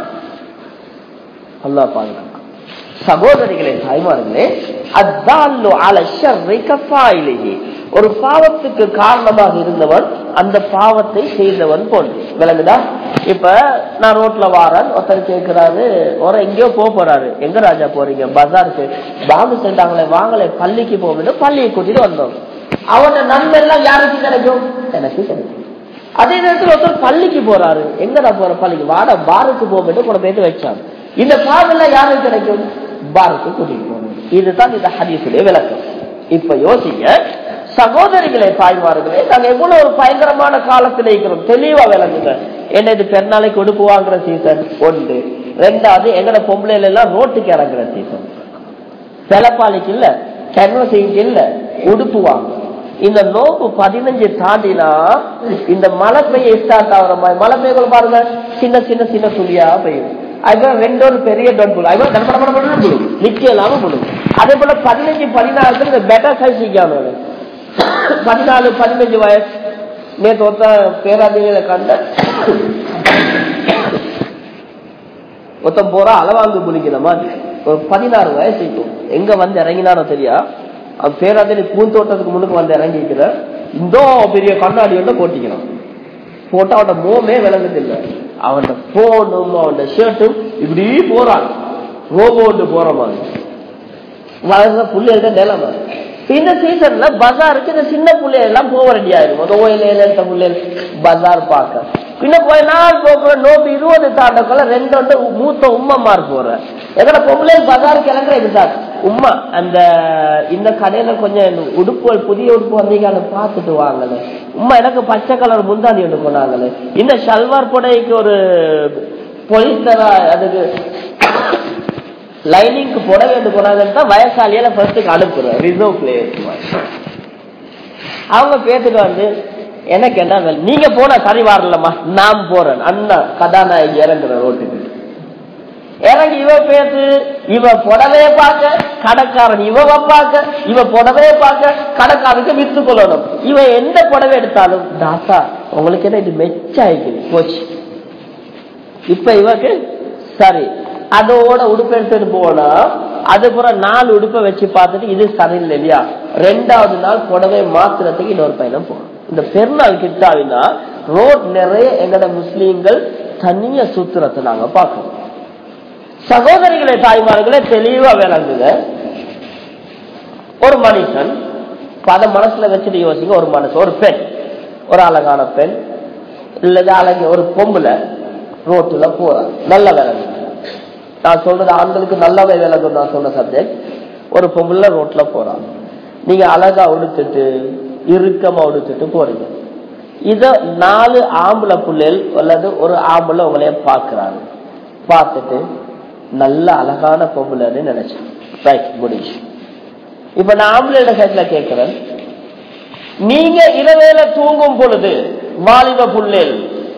அல்லா பாருங்க சகோதரிகளே தாய்மார்களே அத்தாலு அல ஷர்ரை கஃபாயிலேயே ஒரு பாவத்துக்கு காரணமாக இருந்தவன் அந்த பாவத்தை செய்தவன் போன்று விளங்குதா இப்ப நான் ரோட்ல வாரன் ஒருத்தர் கேட்கிறாரு ஒரு எங்கேயோ போக போறாரு எங்க ராஜா போறீங்க பஜாருக்கு பாம்பு சென்றாங்களே வாங்கலே பள்ளிக்கு போகணும் பள்ளியை கூட்டிட்டு வந்தோம் அவன நன்மை எல்லாம் யாருக்கு கிடைக்கும் எனக்கு கிடைக்கும் அதே நேரத்தில் ஒருத்தர் பள்ளிக்கு போறாரு எங்கடா போற பள்ளிக்கு வாட பாருக்கு போகணும் கூட போயிட்டு வச்சாங்க இந்த பாவம் எல்லாம் யாருக்கு கிடைக்கும் பாருக்கு கூட்டிட்டு போகணும் இதுதான் இந்த ஹதீசுடைய விளக்கம் இப்ப யோசிங்க சகோதரிகளே தாய்மார்களே நாங்க எவ்வளவு ஒரு பயங்கரமான காலத்துல இருக்கிறோம் தெளிவா விளங்குங்க என்ன இது பெருநாளைக்கு உடுப்பு வாங்குற சீசன் ஒன்று ரெண்டாவது எங்கட பொம்பளைல எல்லாம் ரோட்டுக்கு இறங்குற சீசன் செலப்பாளிக்கு இல்ல கன்வசிக்கு இல்ல உடுப்பு வாங்க இந்த நோம்பு பதினஞ்சு தாண்டினா இந்த மழை பெய்ய ஸ்டார்ட் ஆகுற மாதிரி மழை பெய்ய பாருங்க சின்ன சின்ன சின்ன துளியா பெய்யும் அதுக்கப்புறம் ரெண்டொரு பெரிய டொன் புழு அதுக்கப்புறம் நிக்க இல்லாம புழு அதே போல பதினஞ்சு பதினாலு இந்த பெட்டர் சைஸ் நிக்காம பதினாலு பதினஞ்சு வயசு நேற்று ஒருத்த பேராதிரியில கண்ட ஒருத்தன் போறா அளவாங்கு புளிக்கிற மாதிரி ஒரு பதினாறு வயசு இருக்கும் எங்க வந்து இறங்கினாரோ தெரியா அவன் பேராதிரி பூந்தோட்டத்துக்கு முன்னுக்கு வந்து இறங்கிக்கிற இந்த பெரிய கண்ணாடியோட போட்டிக்கிறான் போட்டா அவனோட மோமே விளங்குது இல்ல அவன் போனும் அவன் ஷர்ட்டும் இப்படி போறான் ரோபோட்டு போற மாதிரி வளர்ந்த புள்ளைகிட்ட நிலைமை இந்த சீசன்ல பஜாருக்கு இந்த சின்ன பிள்ளைகள் எல்லாம் போக ரெடியா இருக்கும் அந்த ஓயில பிள்ளைகள் பஜார் பார்க்க பின்ன போய் நாள் போக்குற நோம்பு இருபது தாண்டக்குள்ள ரெண்டு ரெண்டு மூத்த உம்மமார் போற எங்கட பொம்பளை பஜார் கிளம்புறது சார் உம்மா அந்த இந்த கடையில கொஞ்சம் உடுப்புகள் புதிய உடுப்பு வந்தீங்க பார்த்துட்டு வாங்கல உம்மா எனக்கு பச்சை கலர் முந்தாணி ஒன்று போனாங்களே இந்த ஷல்வார் புடைக்கு ஒரு பொலிஸ்டரா அதுக்கு லைனிங்க்கு புடவை என்று போனாங்கன்னு தான் வயசாலியில ஃபர்ஸ்ட்டுக்கு அனுப்புறேன் ரிசர்வ் பிளேயர்ஸ் அவங்க பேத்துட்டு வந்து எனக்கு என்ன வேலை நீங்க போனா சரி வரலம்மா நான் போறேன் அண்ணா கதாநாயகி இறங்குற ரோட்டுக்கு இறங்கி இவ பேசு இவ புடவைய பார்க்க கடைக்காரன் இவ பார்க்க இவ புடவைய பார்க்க கடைக்காரனுக்கு வித்து கொள்ளணும் இவ எந்த புடவை எடுத்தாலும் தாத்தா உங்களுக்கு என்ன இது மெச்சாயிக்குது போச்சு இப்ப இவக்கு சரி அதோட உடுப்பு எடுத்துட்டு போனா அதுக்கப்புறம் நாலு உடுப்பை வச்சு பார்த்துட்டு இது சரியில்லை இல்லையா ரெண்டாவது நாள் புடவை மாத்துறதுக்கு இன்னொரு பயணம் போகணும் இந்த பெருநாள் கிட்டாவினா ரோட் நிறைய எங்கட முஸ்லீம்கள் தனிய சுத்துறத்தை நாங்க பார்க்கணும் சகோதரிகளை தாய்மார்களே தெளிவா விளங்குங்க ஒரு மனுஷன் பல மனசுல வச்சுட்டு யோசிங்க ஒரு மனசு ஒரு பெண் ஒரு அழகான பெண் இல்லது அழகு ஒரு பொம்புல ரோட்டுல போறா நல்ல வேலை நான் சொல்றது ஆண்களுக்கு நல்லவே விலகும் நான் சொன்ன சப்ஜெக்ட் ஒரு பொம்புல ரோட்ல போறான் நீங்க அழகா உடுத்துட்டு இறுக்கமா உடுத்துட்டு போறீங்க இத நாலு ஆம்பளை பிள்ளைகள் அல்லது ஒரு ஆம்பளை உங்களைய பாக்குறாங்க பார்த்துட்டு நல்ல அழகான பொம்பளைன்னு நினைச்சேன் ரைட் முடிச்சு இப்ப நான் ஆம்பளையோட சைட்ல கேட்கிறேன் நீங்க இரவேல தூங்கும் பொழுது வாலிப புள்ளேல்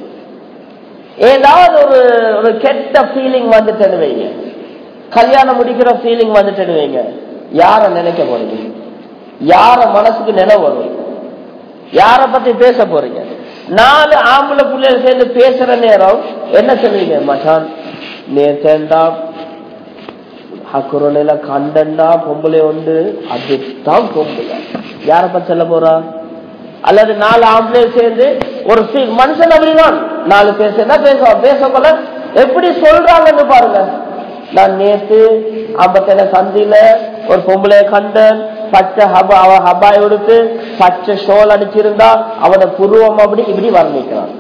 ஏதாவது ஒரு ஒரு கெட்ட ஃபீலிங் வந்துட்டு வைங்க கல்யாணம் முடிக்கிற ஃபீலிங் வந்துட்டு வைங்க யார நினைக்க போறீங்க யார மனசுக்கு நினைவு வரும் யார பத்தி பேச போறீங்க நாலு ஆம்பளை பிள்ளைகள் சேர்ந்து பேசுற நேரம் என்ன சொல்லுவீங்க மச்சான் நேத்தேண்டா ஹக்குரனையில கண்டண்டா பொம்பளை உண்டு அதுதான் பொம்பளை யார பத்தி சொல்ல போறா அல்லது நாலு ஆம்பளை சேர்ந்து ஒரு மனுஷன் அப்படிதான் நாலு பேர் சேர்ந்தா பேசுவான் பேசப்போல எப்படி சொல்றாங்கன்னு பாருங்க நான் நேத்து ஐம்பத்தேழு சந்தியில ஒரு பொம்பளைய கண்டன் பச்சை ஹபா அவ ஹபாய் உடுத்து பச்சை ஷோல் அடிச்சிருந்தா அவன புருவம் அப்படி இப்படி வர்ணிக்கிறான்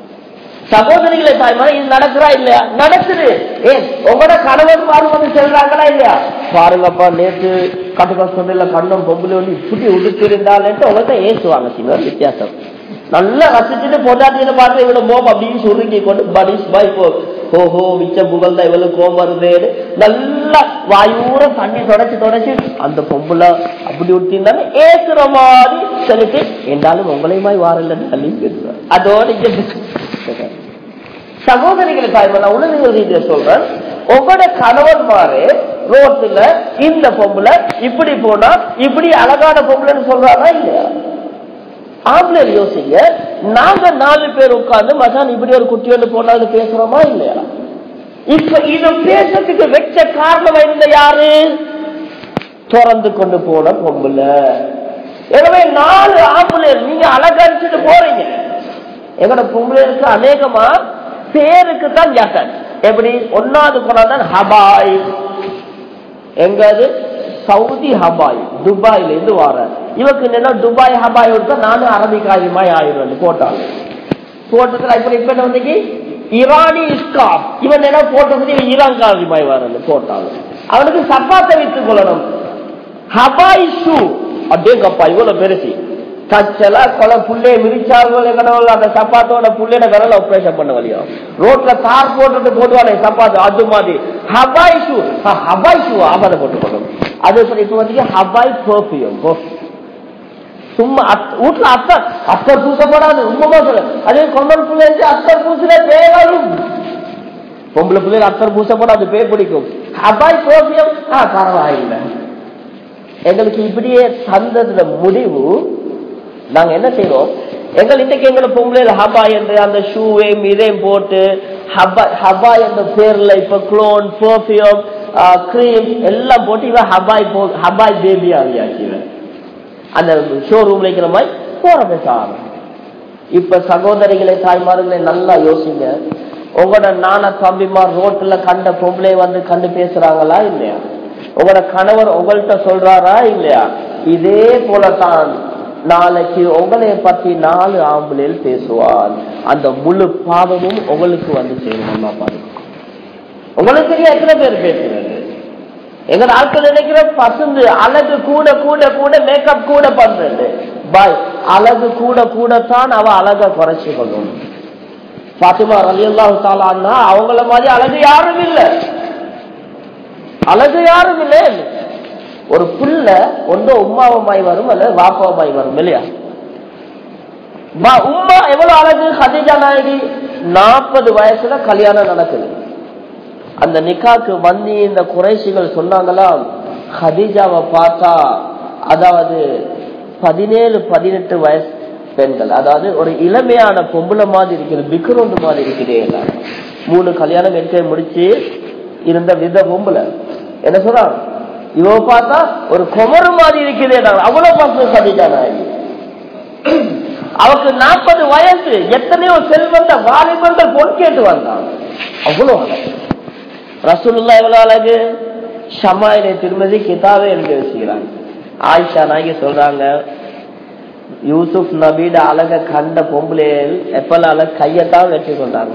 சகோதரிகளை தாய்மார இது நடக்கிறா இல்லையா நடக்குது ஏன் உங்களோட கணவன் பாருங்க சொல்றாங்களா இல்லையா பாருங்கப்பா நேற்று கட்டுக்கா சொன்ன கண்ணம் பொம்பளை வந்து இப்படி உடுத்திருந்தாலேன்ட்டு உங்கள்கிட்ட ஏசுவாங்க சின்ன வித்தியாசம் நல்லா ரசிச்சுட்டு பொண்டாட்டின்னு பார்த்து இவ்வளவு மோம் அப்படின்னு சுருங்கி கொண்டு படிஸ் பாய் போ ஓஹோ மிச்ச புகழ் தான் இவ்வளவு கோம் வருதேன்னு நல்லா வாயூர தண்ணி தொடச்சு தொடச்சு அந்த பொம்பளை அப்படி விட்டிருந்தாலும் ஏசுற மாதிரி சொல்லிட்டு என்றாலும் உங்களையுமாய் வாரலன்னு சொல்லி பேசுவார் அதோட இங்க சகோதரிகளை தாய்மலை உணவு ரீதியை சொல்றேன் உங்களோட கணவன் மாறு ரோட்டுல இந்த பொம்பளை இப்படி போனா இப்படி அழகான பொம்பளைன்னு சொல்றாரா இல்லையா ஆம்பளை யோசிங்க நாங்க நாலு பேர் உட்கார்ந்து மகான் இப்படி ஒரு குட்டியோடு போனாலும் பேசுறோமா இல்லையா இப்ப இது பேசுறதுக்கு வச்ச காரணம் இருந்த யாரு திறந்து கொண்டு போன பொம்பளை எனவே நாலு ஆம்பளை நீங்க அழகடிச்சுட்டு போறீங்க எங்களோட பொம்பளைக்கு அநேகமா பேருக்கு தான் ஜாக்கன் எப்படி ஒன்னாவது போனாதான் ஹபாய் எங்காவது சவுதி ஹபாய் துபாயில இருந்து வர இவக்கு என்ன துபாய் ஹபாய் கொடுத்தா நானும் அரபிக்காரியமாய் ஆயிரம் போட்டாங்க போட்டதுல இப்ப இப்ப என்ன வந்து ஈரானி இஸ்காப் இவன் என்ன போட்டது ஈரான் காரியமாய் வரல போட்டாங்க அவனுக்கு சப்பாத்தை வைத்துக் கொள்ளணும் ஹபாய் ஷூ அப்படியேங்கப்பா இவ்வளவு பெருசி கச்சலா கொலை புள்ளைய மிரிச்சார்கள் எங்கடவள் அந்த சப்பாத்தோட புள்ளையோட விரல ஆபரேஷன் பண்ண வழியும் ரோட்ல தார் போட்டுட்டு போடுவானே சப்பாத்து அது மாதிரி ஹபாய் ஷூ ஹபாய் ஷூ ஆபாத போட்டுக்கணும் அது இப்ப வந்து ஹபாய் பர்ஃபியூம் சும்மா வீட்டுல அத்தர் அத்தர் பூசப்படாது உண்மைமா சொல்ல அதே கொண்டல் பிள்ளை அத்தர் பூசில பேரும் பொம்பளை பிள்ளைகள் அத்தர் பூசப்படாது பே பிடிக்கும் ஹபாய் பர்ஃபியூம் ஆ பரவாயில்லை எங்களுக்கு இப்படியே தந்ததுல முடிவு நாங்க என்ன செய்யறோம் எங்கள் இன்னைக்கு எங்களை பொம்பளையில ஹபா என்று அந்த ஷூவையும் இதையும் போட்டு ஹபா ஹபா என்ற பேர்ல இப்ப குளோன் பர்ஃபியூம் கிரீம் எல்லாம் போட்டு இவன் ஹபாய் போ ஹபாய் பேபி ஆகியாச்சு இவன் அந்த ஷோரூம்ல இருக்கிற மாதிரி போற பேச இப்ப சகோதரிகளை தாய்மார்களை நல்லா யோசிங்க உங்களோட நான தம்பிமார் ரோட்ல கண்ட பொம்பளை வந்து கண்டு பேசுறாங்களா இல்லையா உங்களோட கணவர் உங்கள்கிட்ட சொல்றாரா இல்லையா இதே போலதான் நாளைக்கு உங்களைய பத்தி நாலு ஆம்பளையில் பேசுவார் அந்த முழு பாவமும் உங்களுக்கு வந்து சேரும் பாருங்க உங்களுக்கு தெரியும் எத்தனை பேர் பேசுறது எங்க ஆட்கள் நினைக்கிற பசுந்து அழகு கூட கூட கூட மேக்கப் கூட பண்றது பாய் அழகு கூட கூடத்தான் அவ அழக குறைச்சு கொள்ளும் பாத்திமா அலி அல்லாஹு தாலான்னா அவங்கள மாதிரி அழகு யாரும் இல்லை அழகு யாரும் இல்லை ஒரு புள்ள ஒன்று உமாவமாய் வரும் அல்லது வாப்பாவமாய் வரும் இல்லையா உமா எவ்வளவு அழகு ஹதிஜா நாயகி நாற்பது வயசுல கல்யாணம் நடக்குது அந்த நிக்காக்கு வந்து இந்த குறைசிகள் சொன்னாங்களாம் ஹதிஜாவை பார்த்தா அதாவது பதினேழு பதினெட்டு வயசு பெண்கள் அதாவது ஒரு இளமையான பொம்பளை மாதிரி இருக்குது பிக்ரோண்டு மாதிரி இருக்குதே மூணு கல்யாணம் எட்டு முடிச்சு இருந்த வித பொம்பளை என்ன சொல்றான் இவ பார்த்தா ஒரு குமரு மாதிரி இருக்குதே அவ்வளவு பசங்க ஹதிஜா நாயகி அவருக்கு நாற்பது வயசு எத்தனையோ செல்வந்த வாலிபர்கள் பொன் கேட்டு வந்தாங்க அவ்வளவு அழகு ரசூலுல்லா எவ்வளவு அழகு ஷமாயினை திருமதி கிதாபே எழுதி வச்சுக்கிறாங்க ஆயிஷா நாயகி சொல்றாங்க யூசுப் நபீட அழக கண்ட பொம்பளைகள் எப்பலால கையத்தான் வெற்றி கொண்டாங்க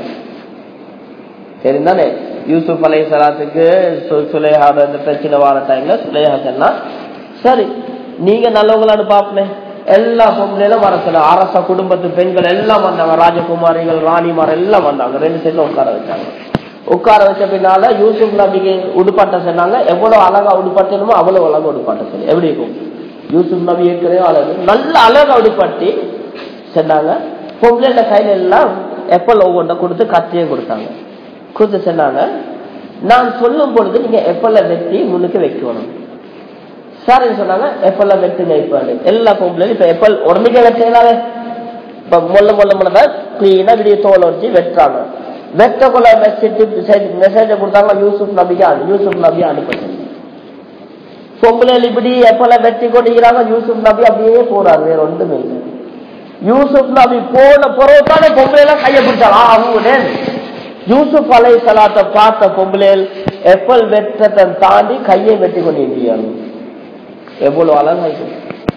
சரிதானே யூசுப் அலை சலாத்துக்கு சுலேஹாட இந்த பிரச்சனை வார டைம்ல சுலேஹா சொன்னா சரி நீங்க நல்லவங்களான்னு பாப்பனே எல்லா பொம்பளையிலும் வர சொல்ல அரச குடும்பத்து பெண்கள் எல்லாம் வந்தாங்க ராஜகுமாரிகள் ராணிமார் எல்லாம் வந்தாங்க ரெண்டு சைட்ல உட்கார வச்சாங்க உட்கார வச்ச பின்னால யூசுப் நபிக்கு உடுப்பாட்ட சொன்னாங்க எவ்வளவு அழகா உடுப்பாட்டணுமோ அவ்வளவு அழகா உடுப்பாட்ட சொல்லி எப்படி இருக்கும் யூசுப் நபி ஏற்கனவே அழகு நல்ல அழகா உடுப்பாட்டி சொன்னாங்க பொம்பளைல கையில எல்லாம் எப்பல் ஒவ்வொன்றை கொடுத்து கத்தியே கொடுத்தாங்க கொடுத்து சொன்னாங்க நான் சொல்லும் பொழுது நீங்க எப்பல்ல வெட்டி முன்னுக்கு வைக்கணும் சரின்னு சொன்னாங்க எப்பல்ல வெட்டுங்க இப்ப எல்லா பொம்பளையும் இப்ப எப்பல் உடம்புக்கே வெட்டினாலே இப்ப மொல்ல மொல்ல மொல்ல கிளீனா விடிய தோலை வச்சு வெட்டுறாங்க வெட்டக்குள்ள மெசேஜ் மெசேஜ கொடுத்தாங்க யூசுப் நபிக்கு யூசுப் நபி அனுப்பிச்சு பொம்பளைகள் இப்படி எப்பெல்லாம் வெட்டி கொண்டிருக்கிறாங்க யூசுப் நபி அப்படியே போறாரு வேற ஒன்றுமே இல்லை யூசுப் நபி போன பிறகுதானே பொம்பளைலாம் கையை பிடிச்சாங்க அவங்க யூசுப் அலை சலாத்தை பார்த்த பொம்பளைகள் எப்பல் வெற்றத்தை தாண்டி கையை வெட்டி கொண்டிருக்கிறாங்க எவ்வளவு அழகாயிட்டு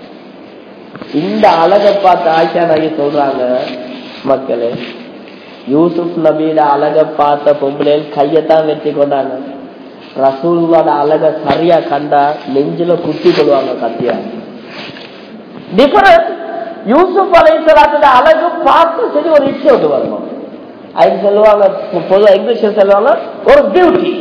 இந்த அழகை பார்த்து ஆயிஷா நகி சொல்றாங்க மக்களே யூசுப் நபியோட அழகை பார்த்த பொம்பளைகள் கையத்தான் வெட்டி கொண்டாங்க ரசூலோட அழக சரியா கண்டா நெஞ்சில குத்தி கொள்வாங்க கத்தியா டிஃபரன்ஸ் யூசுப் அலைசலாத்தோட அழகு பார்த்து சரி ஒரு இச்சை விட்டு வரணும் அது சொல்லுவாங்க பொதுவாக இங்கிலீஷ்ல சொல்லுவாங்க ஒரு பியூட்டி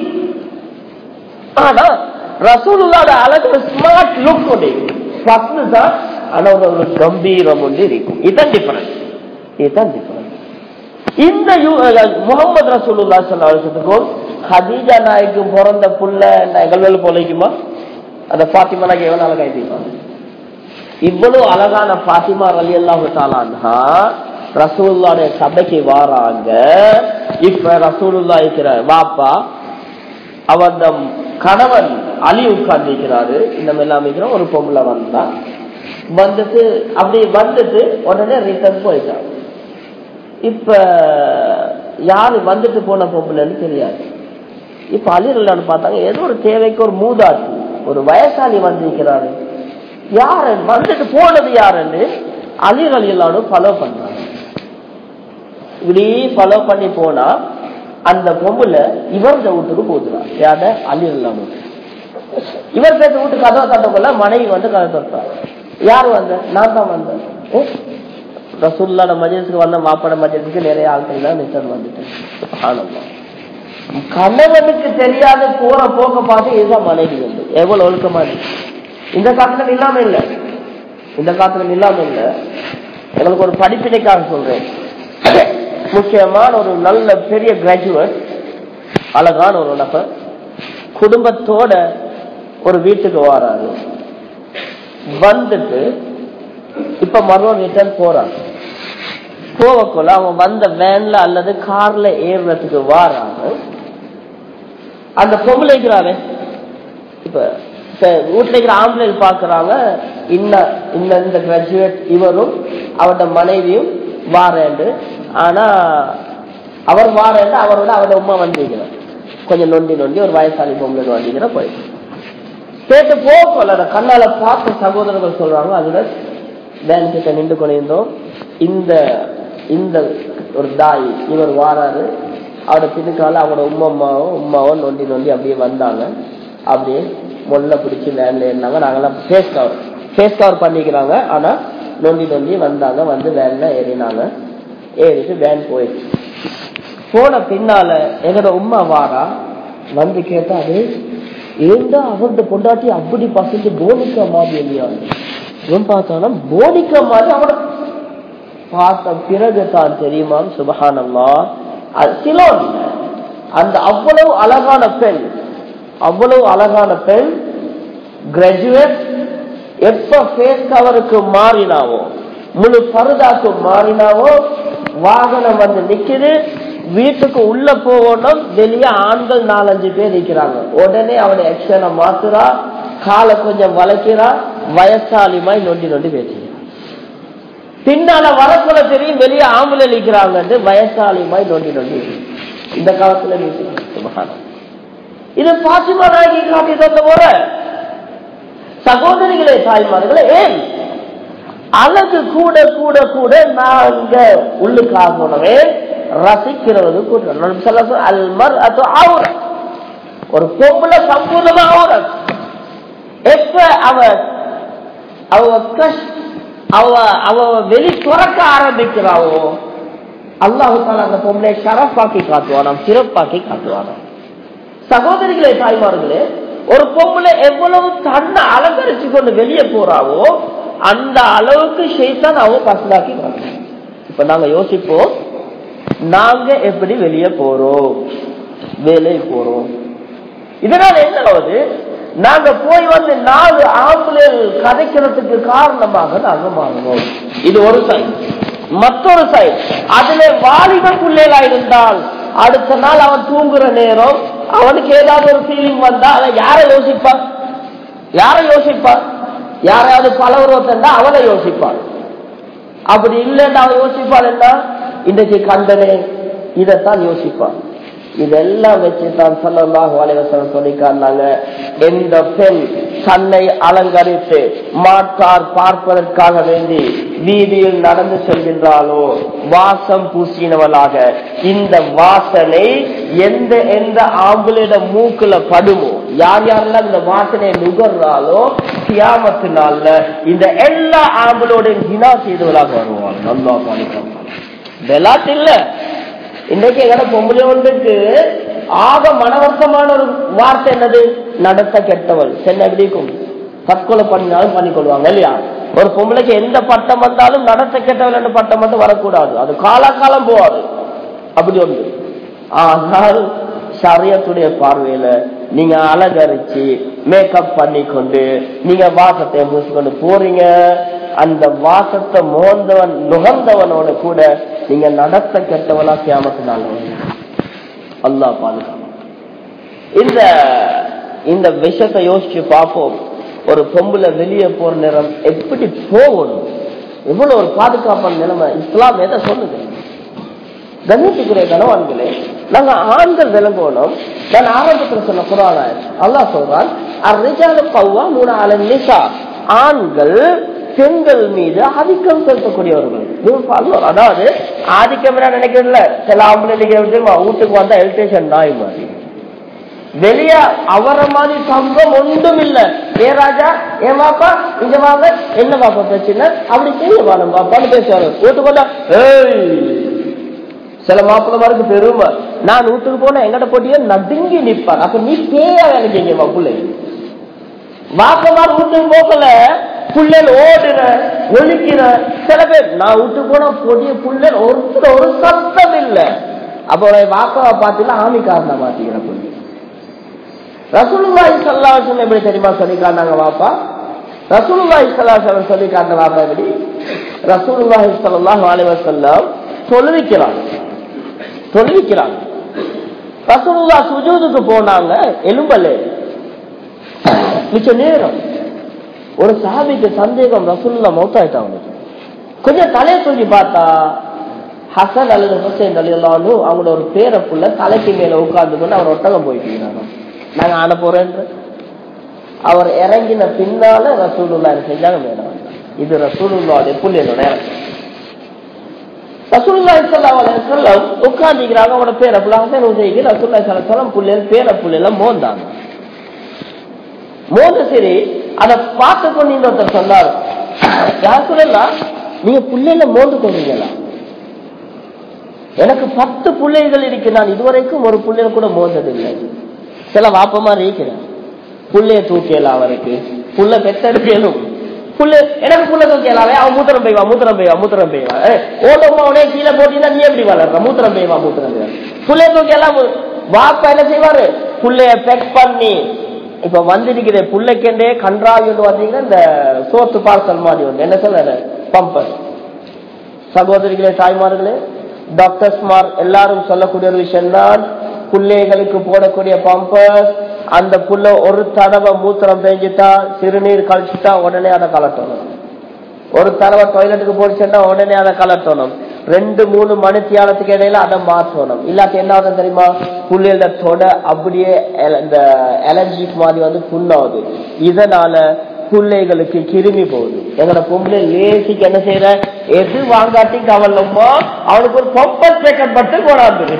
ஆனா ரசூலோட அழகு ஸ்மார்ட் லுக் உண்டு ஃபர்ஸ்ட் தான் ஆனா ஒரு கம்பீரம் உண்டு இருக்கும் இதுதான் டிஃபரன்ஸ் இதுதான் டிஃபரன்ஸ் இந்த முகமது ரசூலுல்லா சொல்லுக்கும் ஹதீஜா நாய்க்கு பிறந்த புள்ள எங்கள் பொழைக்குமா அந்த பாத்திமா நாய்க்கு எவ்வளவு அழகா இருப்பாங்க இவ்வளவு அழகான பாத்திமா ரலி அல்லாஹு தாலான்ஹா ரசூலுல்லாடைய சபைக்கு வாராங்க இப்ப ரசூலுல்லா இருக்கிற வாப்பா அவர் கணவன் அலி உட்கார்ந்து இருக்கிறாரு இந்த எல்லாம் இருக்கிறோம் ஒரு பொம்பளை வந்தா வந்துட்டு அப்படி வந்துட்டு உடனே ரிட்டர்ன் போயிட்டாங்க இப்ப யாரு வந்துட்டு போன பொம்பளைன்னு தெரியாது இப்ப அலிரல்லான்னு பார்த்தாங்க ஏதோ ஒரு தேவைக்கு ஒரு மூதாட்டி ஒரு வயசாளி வந்திருக்கிறாரு யாரு வந்துட்டு போனது யாருன்னு அலிர் அலியல்லானு ஃபாலோ பண்றாங்க இப்படி ஃபாலோ பண்ணி போனா அந்த பொம்புல இவர்த வீட்டுக்கு போதுரா யார அலிர் இல்லாம இவர் பேச வீட்டு கதவை தட்டக்குள்ள மனைவி வந்து கதை தட்டார் யாரு வந்த நான் தான் வந்தேன் ரசூல்லான மஜிஸுக்கு வந்த மாப்பட மஜிஸுக்கு நிறைய ஆட்கள் தான் ரிட்டர்ன் வந்துட்டேன் ஆனந்தம் கணவனுக்கு தெரியாத போற போக்க பார்த்து இதுதான் மனைவி வந்து எவ்வளவு ஒழுக்கமா இருக்கு இந்த காத்துல இல்லாம இல்ல இந்த காத்துல இல்லாம இல்ல எங்களுக்கு ஒரு படிப்பினைக்காக சொல்றேன் முக்கியமான ஒரு நல்ல பெரிய கிராஜுவேட் அழகான ஒரு நபர் குடும்பத்தோட ஒரு வீட்டுக்கு வராரு வந்துட்டு இப்ப மறுபடியும் ரிட்டர்ன் போறாங்க போவக்குள்ள அவன் வந்த வேன்ல அல்லது கார்ல ஏறுறதுக்கு வாராங்க அந்த பொம்பளைக்கிறாரு இப்ப வீட்டுல இருக்கிற ஆம்பளை பாக்குறாங்க இன்ன இன்ன இந்த கிராஜுவேட் இவரும் அவரோட மனைவியும் வாரேண்டு ஆனா அவர் வாரேண்டு அவரோட அவரோட உமா வந்திருக்கிறார் கொஞ்சம் நொண்டி நொண்டி ஒரு வயசாளி பொம்பளை வந்திருக்கிற போயிட்டு கேட்டு போகல கண்ணால பார்த்த சகோதரர்கள் சொல்றாங்க அதுல வேன் கிட்ட நின்று கொண்டிருந்தோம் இந்த இந்த ஒரு தாய் இவர் வாராரு அவரோட பின்னுக்கால அவரோட உம்மம்மாவும் உமாவும் நொண்டி நொண்டி அப்படியே வந்தாங்க அப்படியே மொல்ல பிடிச்சி வேன்ல இருந்தாங்க நாங்கெல்லாம் ஃபேஸ் கவர் ஃபேஸ் கவர் பண்ணிக்கிறாங்க ஆனா நொண்டி நொண்டி வந்தாங்க வந்து வேன்ல ஏறினாங்க ஏறிட்டு வேன் போயிடுச்சு போன பின்னால எங்களோட உமா வாரா வந்து கேட்டா அது ஏண்டா அவரோட பொண்டாட்டி அப்படி பசங்க போனிக்கா மாதிரி இல்லையா இவன் பார்த்தானா போனிக்கா மாதிரி அவட பார்த்த பிறகு தான் தெரியுமா சுபகானம்மா சிலோன் அந்த அவ்வளவு அழகான பெண் அவ்வளவு அழகான பெண் கிராஜுவேட் எப்ப ஃபேஸ் கவருக்கு மாறினாவோ முழு பருதாக்கு மாறினாவோ வாகனம் வந்து நிக்குது வீட்டுக்கு உள்ள போகணும் வெளியே ஆண்கள் நாலஞ்சு பேர் நிக்கிறாங்க உடனே அவனை எக்ஷனை மாத்துறா காலை கொஞ்சம் வளைக்கிறா வயசாலிமாய் நொண்டி நொண்டி பேசுகிறான் பின்னால வரக்குள்ள தெரியும் வெளியே ஆம்பளை நிக்கிறாங்க வயசாலிமாய் நொண்டி நொண்டி இந்த காலத்துல நிற்கிறாங்க இது பாத்திமா நாயகி காட்டி தந்த முறை சகோதரிகளே தாய்மார்களே ஏன் அழகு கூட கூட கூட நாங்க உள்ளுக்காகவே ரசிக்கிறது கூட அல்மர் அது ஆவுரம் ஒரு பொம்பளை சம்பூர்ணமா ஆவுரம் எப்ப அவ அவ கஷ் அவ அவ வெளி துறக்க ஆரம்பிக்கிறாவோ அல்லாஹால அந்த பொம்பளை ஷரப்பாக்கி காட்டுவானாம் சிறப்பாக்கி காட்டுவானாம் சகோதரிகளே தாய்மார்களே ஒரு பொம்பளை எவ்வளவு தன்னை அலங்கரிச்சு கொண்டு வெளியே போறாவோ அந்த அளவுக்கு ஷெய்தான் அவ பசலாக்கி காட்டுவோம் இப்ப நாங்க யோசிப்போம் நாங்க எப்படி வெளியே போறோம் வேலை போறோம் இதனால என்ன ஆகுது நாங்க போய் வந்து நாலு ஆம்புலேல் கதைக்கிறதுக்கு காரணமாக நாங்க மாறுவோம் இது ஒரு சைட் மற்றொரு சைட் அதுல வாலிப பிள்ளைகளா இருந்தால் அடுத்த நாள் அவன் தூங்குற நேரம் அவனுக்கு ஏதாவது ஒரு ஃபீலிங் வந்தா அதை யாரை யோசிப்பான் யாரை யோசிப்பான் யாரையாவது பலவரத்தா அவனை யோசிப்பான் அப்படி இல்லைன்னு அவன் யோசிப்பான் என்ன இன்றைக்கு கண்டனே இதைத்தான் யோசிப்பான் இதெல்லாம் வச்சு தான் சொல்லலாம் வலைவசனம் சொல்லி காட்டினாங்க எந்த பெண் தன்னை அலங்கரித்து மாற்றார் பார்ப்பதற்காக வேண்டி வீதியில் நடந்து செல்கின்றாலோ வாசம் பூசினவளாக இந்த வாசனை எந்த எந்த ஆம்புலிட மூக்குல படுமோ யார் யாரெல்லாம் இந்த வாசனையை நுகர்றாலோ கியாமத்து நாள்ல இந்த எல்லா ஆம்பளோட ஜினா செய்தவளாக வருவாங்க நல்லா பாலிக்கலாம் வெளாட்டு இல்ல இன்னைக்கு எங்கட பொம்பளை ஒன்றுக்கு ஆக மனவர்த்தமான ஒரு வார்த்தை என்னது நடத்த கெட்டவள் சென்னை எப்படி இருக்கும் தற்கொலை பண்ணினாலும் பண்ணிக்கொள்வாங்க இல்லையா ஒரு பொம்பளைக்கு எந்த பட்டம் வந்தாலும் நடத்த கெட்டவள் என்ற பட்டம் மட்டும் வரக்கூடாது அது காலாகாலம் போவாது அப்படி ஒன்று ஆனால் சரியத்துடைய பார்வையில நீங்க அலங்கரிச்சு மேக்கப் பண்ணி கொண்டு நீங்க வாசத்தை பூசிக்கொண்டு போறீங்க அந்த வாசத்தை மோந்தவன் நுகர்ந்தவனோட கூட நீங்க நடத்த கெட்டவனா கேமத்தினால அல்லா பாதுகாப்பு இந்த இந்த விஷயத்தை யோசிச்சு பார்ப்போம் ஒரு பொம்புல வெளியே போற நேரம் எப்படி போகணும் எவ்வளவு ஒரு பாதுகாப்பான நிலைமை இஸ்லாம் எதை சொல்லுது கண்ணியத்துக்குரிய கனவான்களே நாங்க ஆண்கள் விளங்கணும் நான் ஆரம்பத்தில் சொன்ன குரான அல்லா சொல்றான் அர்ரிஜாலும் பவ்வா மூணு ஆள நிசா ஆண்கள் பெண்கள் மீது ஆதிக்கம் செலுத்தக்கூடியவர்கள் அதாவது ஆதிக்கம் என்ன நினைக்கிறதுல சில ஆம்பளை நினைக்கிறமா வீட்டுக்கு வந்தா எலக்ட்ரிஷியன் நாய் மாதிரி வெளிய அவர மாதிரி சம்பவம் ஒன்றும் இல்ல ஏ ராஜா ஏன் பாப்பா இங்க வாங்க என்ன பாப்பா பிரச்சனை அப்படி செய்ய வாங்க பாப்பான்னு பேசுவாங்க வீட்டுக்கு வந்தா சில மாப்பிள்ளமாருக்கு பெருமை நான் வீட்டுக்கு போன எங்கட போட்டிய நடுங்கி நிப்பாங்க அப்ப நீ பேயா வேலை செய்யுமா பிள்ளை வாப்பமார் வீட்டுக்கு போகல புள்ளல் ஓடுற ஒழிக்கிற சில பேர் நான் விட்டு போனா பொடிய புள்ளல் ஒருத்தர் ஒரு சத்தம் இல்ல அப்ப வாப்பாவை பார்த்துல ஆமிக்காரனை மாத்திக்கிற புள்ளி ரசூலுல்லாஹி ஸல்லல்லாஹு எப்படி தெரியுமா சொல்லி காட்டினாங்க வாப்பா ரசூலுல்லாஹி ஸல்லல்லாஹு சொல்லி காட்டின வாப்பா எப்படி ரசூலுல்லாஹி ஸல்லல்லாஹு அலைஹி வஸல்லம் தொழுவிக்கிறாங்க தொழுவிக்கிறாங்க ரசூலுல்லா சுஜூதுக்கு போனாங்க எலும்பலே மிச்ச நேரம் ஒரு சாபிக்கு சந்தேகம் ரசூல்லா மௌத்தாயிட்டாங்க கொஞ்சம் தலையை தூக்கி பார்த்தா ஹசன் அல்லது ஹுசைன் அலியல்லான்னு அவங்களோட ஒரு பேரை புள்ள தலைக்கு மேல உட்கார்ந்து கொண்டு அவர் ஒட்டகம் போயிட்டு நாங்க ஆன போறேன் அவர் இறங்கின பின்னால ரசூலுல்லா செஞ்சாங்க மேல இது ரசூலுல்லாவுடைய புள்ளியோட நேரம் ரசூல்லா சொல்லம் உட்காந்துக்கிறாங்க அவனோட பேரை புள்ள ஹசன் ஹுசைக்கு ரசூல்லா சொல்லம் புள்ளைகள் பேரை புள்ளையெல்லாம் மோந்தாங்க மோத சரி அதை பார்த்து கொண்டு இன்னொருத்தர் சொன்னார் யார் சொல்லலாம் நீங்க பிள்ளைல மோந்து கொண்டீங்களா எனக்கு பத்து பிள்ளைகள் இருக்கு நான் இதுவரைக்கும் ஒரு பிள்ளைல கூட மோந்ததில்லை சில வாப்பமா இருக்கிறேன் புள்ளைய தூக்கல அவருக்கு புள்ள பெத்தெடுக்கலும் புள்ள எனக்கு புள்ள தூக்கலாவே அவன் மூத்திரம் பெய்வா மூத்திரம் பெய்வா மூத்திரம் பெய்வா ஓட்டமா உடனே கீழே போட்டீங்கன்னா நீ எப்படி வளர்ற மூத்திரம் பெய்வா மூத்திரம் பெய்வா புள்ளைய தூக்கெல்லாம் வாப்பா என்ன செய்வாரு புள்ளைய பெக் பண்ணி இப்ப வந்திருக்கிற புள்ளைக்கெண்டே கன்றாவி ஒன்று வந்தீங்கன்னா இந்த சோத்து பார்சல் மாதிரி ஒன்று என்ன சொல்ற பம்பர் சகோதரிகளே தாய்மார்களே டாக்டர்ஸ்மார் எல்லாரும் சொல்லக்கூடிய ஒரு விஷயம் தான் பிள்ளைகளுக்கு போடக்கூடிய பம்பர் அந்த புள்ள ஒரு தடவை மூத்திரம் பெஞ்சிட்டா சிறுநீர் கழிச்சுட்டா உடனே அதை கலட்டணும் ஒரு தடவை டாய்லெட்டுக்கு போடுச்சுன்னா உடனே அதை கலட்டணும் ரெண்டு மூணு மணி தியானத்துக்கு இடையில அதை மாற்றணும் இல்லாட்டி என்ன ஆகுது தெரியுமா புள்ளையில தொட அப்படியே இந்த அலர்ஜிக் மாதிரி வந்து புண்ணாகுது இதனால பிள்ளைகளுக்கு கிருமி போகுது எங்கட பொம்பளை லேசிக்கு என்ன செய்யற எது வாங்காட்டி கவலமோ அவனுக்கு ஒரு பொப்பல் பேக்கெட் மட்டும் கொண்டாந்து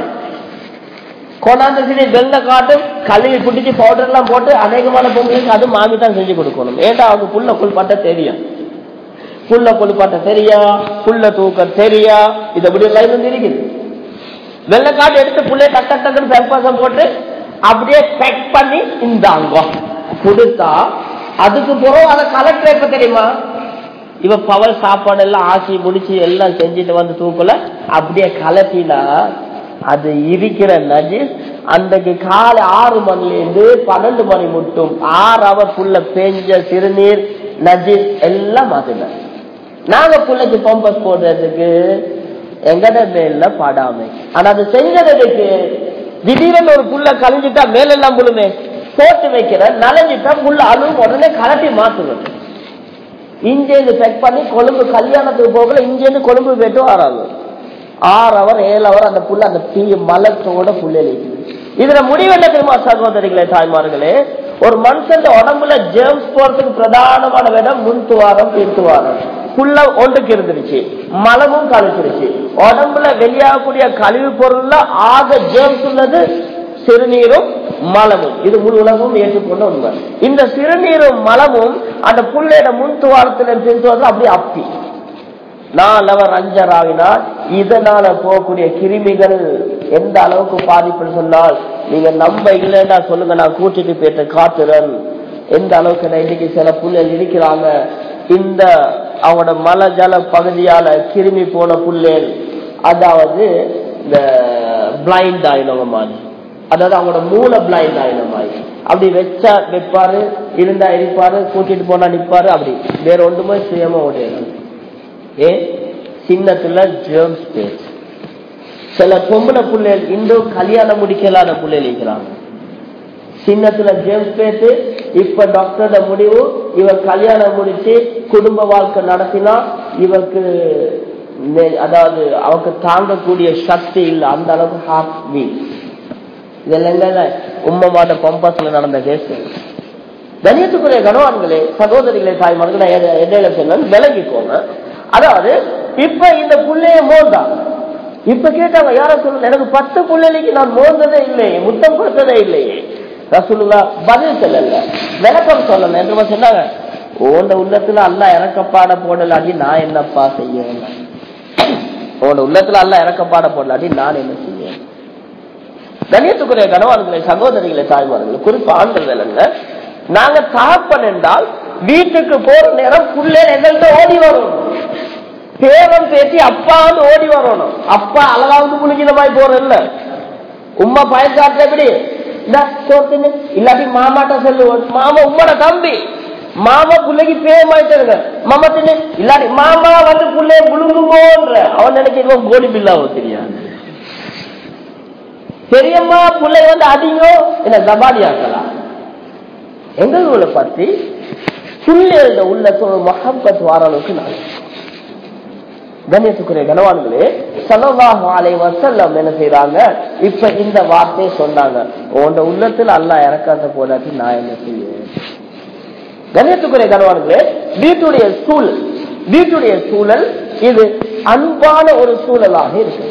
கொண்டாந்து சரி வெள்ளை காட்டு கழுவி குட்டிச்சு பவுடர் எல்லாம் போட்டு அநேகமான பொம்பளைக்கு அது மாமி தான் செஞ்சு கொடுக்கணும் ஏன்டா அவங்க புள்ள குளிப்பாட்ட தெரியும் புள்ள குளிப்பாட்ட தெரியா புள்ள தூக்க தெரியா இது அப்படி லைன் வந்து இருக்குது வெள்ளை காட்டு எடுத்து புள்ளைய டக்கு டக்குன்னு பெருப்பாசம் போட்டு அப்படியே பேக் பண்ணி இந்தாங்க கொடுத்தா அதுக்கு பிறகு அதை கலெக்டர் எப்ப தெரியுமா இவ பவர் சாப்பாடு எல்லாம் ஆக்கி முடிச்சு எல்லாம் செஞ்சுட்டு வந்து தூக்கல அப்படியே கலட்டினா அது இருக்கிற நஜிஸ் அன்றைக்கு காலை ஆறு மணில இருந்து பன்னெண்டு மணி மட்டும் ஆறு அவர் புள்ள பெஞ்ச சிறுநீர் நஜிஸ் எல்லாம் மாத்தின நாங்க புள்ளைக்கு பம்பஸ் போடுறதுக்கு எங்கட மேல படாமை ஆனா அது செஞ்சதுக்கு திடீர்னு ஒரு புள்ள கழிஞ்சிட்டா மேலெல்லாம் புழுமே போட்டு வைக்கிற நனைஞ்சிட்டா புள்ள அழுவும் உடனே கலட்டி மாத்துவது இங்கேருந்து செக் பண்ணி கொழும்பு கல்யாணத்துக்கு போகல இங்கேருந்து கொழும்பு போயிட்டு வராங்க ஆறு அவர் ஏழு அவர் அந்த புள்ள அந்த தீ மலத்தோட புள்ள இதுல முடிவு என்ன தெரியுமா சகோதரிகளே தாய்மார்களே ஒரு மனுஷன் உடம்புல ஜேம்ஸ் போறதுக்கு பிரதானமான இடம் முன்துவாரம் பின்துவாரம் புள்ள ஒன்றுக்கு இருந்துருச்சு மலமும் கழிச்சிருச்சு உடம்புல வெளியாகக்கூடிய கழிவு பொருள்ல ஆக ஜேம்ஸ் உள்ளது சிறுநீரும் மலமும் இது முழு உலகம் ஏற்றுக்கொண்ட உண்மை இந்த சிறுநீரும் மலமும் அந்த புள்ளையோட முன் துவாரத்துல பின்துவாரத்துல அப்படியே அப்பி நாலவர் அஞ்சர் ஆகினால் இதனால போகக்கூடிய கிருமிகள் எந்த அளவுக்கு பாதிப்புன்னு சொன்னால் நீங்க நம்ப இல்லைன்னா சொல்லுங்க நான் கூட்டிட்டு போயிட்டு காட்டுறேன் எந்த அளவுக்கு நான் இன்னைக்கு சில புள்ளைகள் இருக்கிறாங்க இந்த அவங்களோட மல ஜல பகுதியால கிருமி போன புள்ளேல் அதாவது இந்த பிளைண்ட் ஆயினவங்க மாதிரி அதாவது அவங்களோட மூல பிளைண்ட் ஆயின மாதிரி அப்படி வச்சா நிற்பாரு இருந்தா இருப்பாரு கூட்டிட்டு போனா நிப்பாரு அப்படி வேற ஒன்றுமே சுயமா உடையது ஏ சின்னத்துல ஜேர்ம் ஸ்பேஸ் சில பொம்பளை பிள்ளைகள் இன்னும் கல்யாணம் முடிக்கலான பிள்ளைகள் இருக்கிறாங்க சின்னத்துல ஜேம்ஸ் பேத்து இப்ப டாக்டரோட முடிவு இவர் கல்யாணம் முடிச்சு குடும்ப வாழ்க்கை நடத்தினா இவருக்கு அதாவது அவருக்கு தாங்கக்கூடிய சக்தி இல்லை அந்த அளவுக்கு ஹார்ட் வீக் இதெல்லாம் உம்மமாட பம்பஸ்ல நடந்த கேஸ் கணியத்துக்குரிய கனவான்களே சகோதரிகளே தாய்மார்கள் இடையில சொன்ன விலகிக்கோங்க அதாவது இப்ப இந்த புள்ளைய மோந்தாங்க இப்ப கேட்டாங்க யார சொல்லுங்க எனக்கு பத்து பிள்ளைக்கு நான் மோந்ததே இல்லையே முத்தம் கொடுத்ததே இல்லையே ரசூலுல்லா பதில் சொல்லல விளக்கம் சொல்லல என்று சொன்னாங்க உண்ட உள்ளத்துல அல்ல இறக்கப்பாட போடலாட்டி நான் என்னப்பா செய்ய உன்னோட உள்ளத்துல அல்ல இறக்கப்பாட போடலாட்டி நான் என்ன செய்ய கணியத்துக்குரிய கனவான்களை சகோதரிகளை தாய்மார்கள் குறிப்பா ஆண்கள் வேலைங்க நாங்க தகப்பன் என்றால் வீட்டுக்கு போற நேரம் புள்ளே எங்கள்கிட்ட ஓடி வரணும் பேரம் பேசி அப்பாவது ஓடி வரணும் அப்பா அழகாவது முழுகின மாதிரி போறது இல்ல உமா பயன்காட்டுல எப்படி இல்லாட்டி மாமாட்ட சொல்லுவோம் மாமா உம்மோட தம்பி மாமா பிள்ளைக்கு பேமாயிட்டு மாமா தின்னு இல்லாட்டி மாமா வந்து பிள்ளைய முழுங்குமோன்ற அவன் நினைக்கிறவன் கோடி பில்லாவோ தெரியாது பெரியம்மா பிள்ளை வந்து அதிகோ என்ன ஜபாடி ஆக்கலாம் எங்களை பத்தி பிள்ளைகள உள்ளத்தோட மகப்பத் வார அளவுக்கு நான் கண்ணியத்துக்குரிய கனவான்களே சலவாக ஆலை வசல்லம் என்ன செய்யறாங்க இப்ப இந்த வார்த்தையை சொன்னாங்க உன் உள்ளத்துல அல்லா இறக்காத போதாட்டி நான் என்ன செய்வேன் கண்ணியத்துக்குரிய கனவான்களே வீட்டுடைய சூழல் வீட்டுடைய சூழல் இது அன்பான ஒரு சூழலாக இருக்கு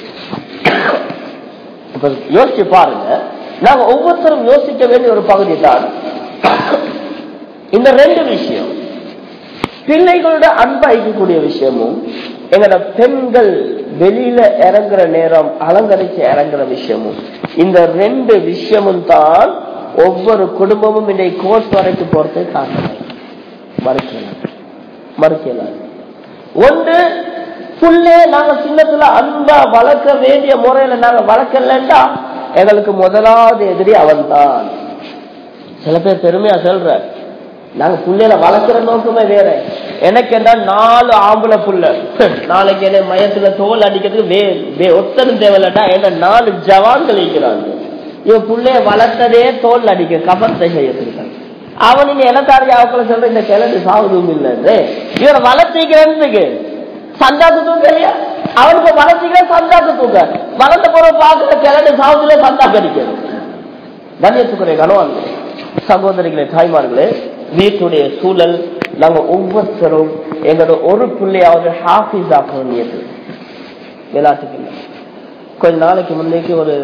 இப்ப யோசிச்சு பாருங்க நாங்க ஒவ்வொருத்தரும் யோசிக்க வேண்டிய ஒரு பகுதி தான் இந்த ரெண்டு விஷயம் பிள்ளைகளோட அன்பா இருக்கக்கூடிய விஷயமும் எங்களோட பெண்கள் வெளியில இறங்குற நேரம் அலங்கரிச்சு இறங்குற விஷயமும் இந்த ரெண்டு விஷயமும் தான் ஒவ்வொரு குடும்பமும் இன்றைக்கு கோர்ஸ் வரைக்கும் போறது காரணம் மறுக்கலாம் மறுக்கலாம் ஒன்று புள்ளே நாங்க சின்னத்துல அன்பா வளர்க்க வேண்டிய முறையில நாங்க வளர்க்கலண்டா எங்களுக்கு முதலாவது எதிரி அவன் தான் சில பேர் பெருமையா சொல்ற நாங்க புள்ளையில வளர்க்கிற நோக்கமே வேற எனக்கு என்ன நாலு ஆம்பளை புள்ள நாளைக்கு என்ன மயத்துல தோல் அடிக்கிறதுக்கு வே வே ஒத்தனும் தேவையில்லடா என்ன நாலு ஜவான்கள் இருக்கிறாங்க இவன் புள்ளைய வளர்த்ததே தோல் அடிக்க கபத்தை செய்யறதுக்கு அவன் நீங்க இலத்தாரி அவக்களை சொல்ற இந்த கிழக்கு சாவுதும் இல்லைன்னு இவரை வளர்த்திக்கிறதுக்கு சந்தாக்கு தூக்க இல்லையா அவனுக்கு வளர்த்திக்கிற சந்தாக்கு தூக்க வளர்ந்த போற பாக்குற கிழக்கு சாவுதுல சந்தாக்கு அடிக்கிறது கண்ணியத்துக்குரிய கனவான் சகோதரிகளே தாய்மார்களே வீட்டுடைய சூழல் நாங்க ஒவ்வொருத்தரும் எங்களோட ஒரு பிள்ளையாவது ஹாஃபிஸ் ஆக்கணும் விளையாட்டுக்கு இல்லை கொஞ்ச நாளைக்கு முன்னேக்கு ஒரு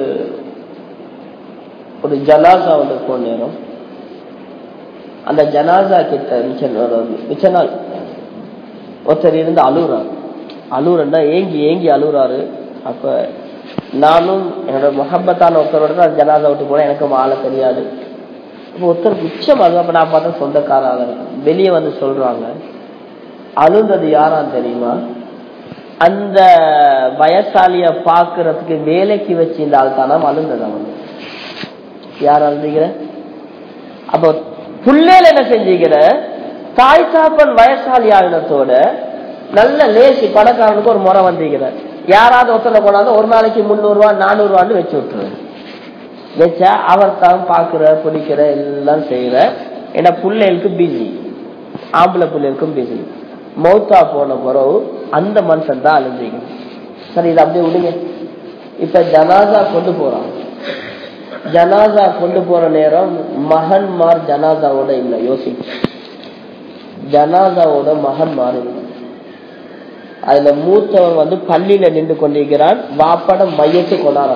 ஒரு ஜனாசா வந்து போன நேரம் அந்த ஜனாசா கிட்ட மிச்ச மிச்ச நாள் ஒருத்தர் இருந்து அழுகுறாரு அழுகுறா ஏங்கி ஏங்கி அழுகுறாரு அப்ப நானும் என்னோட முகப்பத்தான ஒருத்தரோட தான் ஜனாதா விட்டு போனேன் எனக்கு ஆள தெரியாது இப்போ ஒருத்தர் உச்சம் அது அப்ப நான் பார்த்தா சொந்தக்காராக வெளியே வந்து சொல்றாங்க அழுந்தது யாரான்னு தெரியுமா அந்த வயசாலிய பாக்குறதுக்கு வேலைக்கு வச்சு இந்த ஆள் தானே அழுந்தது அவன் யார் அழுந்தீங்கிற அப்ப புள்ளேல என்ன செஞ்சீங்கிற தாய் தாப்பன் வயசாலி ஆகினத்தோட நல்ல லேசி பணக்காரனுக்கு ஒரு முறை வந்தீங்கிற யாராவது ஒருத்தனை கொண்டாந்து ஒரு நாளைக்கு முந்நூறு ரூபா நானூறு ரூபான்னு வச்சு விட்டுருவேன் வச்சா அவர் தான் பாக்குற பிடிக்கிற எல்லாம் செய்யற ஏன்னா பிள்ளைகளுக்கு பிஸி ஆம்பளை பிள்ளைகளுக்கும் பிஸி மௌத்தா போன பிறகு அந்த மனுஷன் தான் அழுந்தீங்க சரி இது அப்படியே விடுங்க இப்ப ஜனாசா கொண்டு போறான் ஜனாசா கொண்டு போற நேரம் மகன்மார் ஜனாசாவோட இல்ல யோசிச்சு ஜனாசாவோட மகன்மார் இல்லை அதுல மூத்தவன் வந்து பள்ளியில நின்று கொண்டிருக்கிறான் வாப்பட மையத்தை கொண்டாட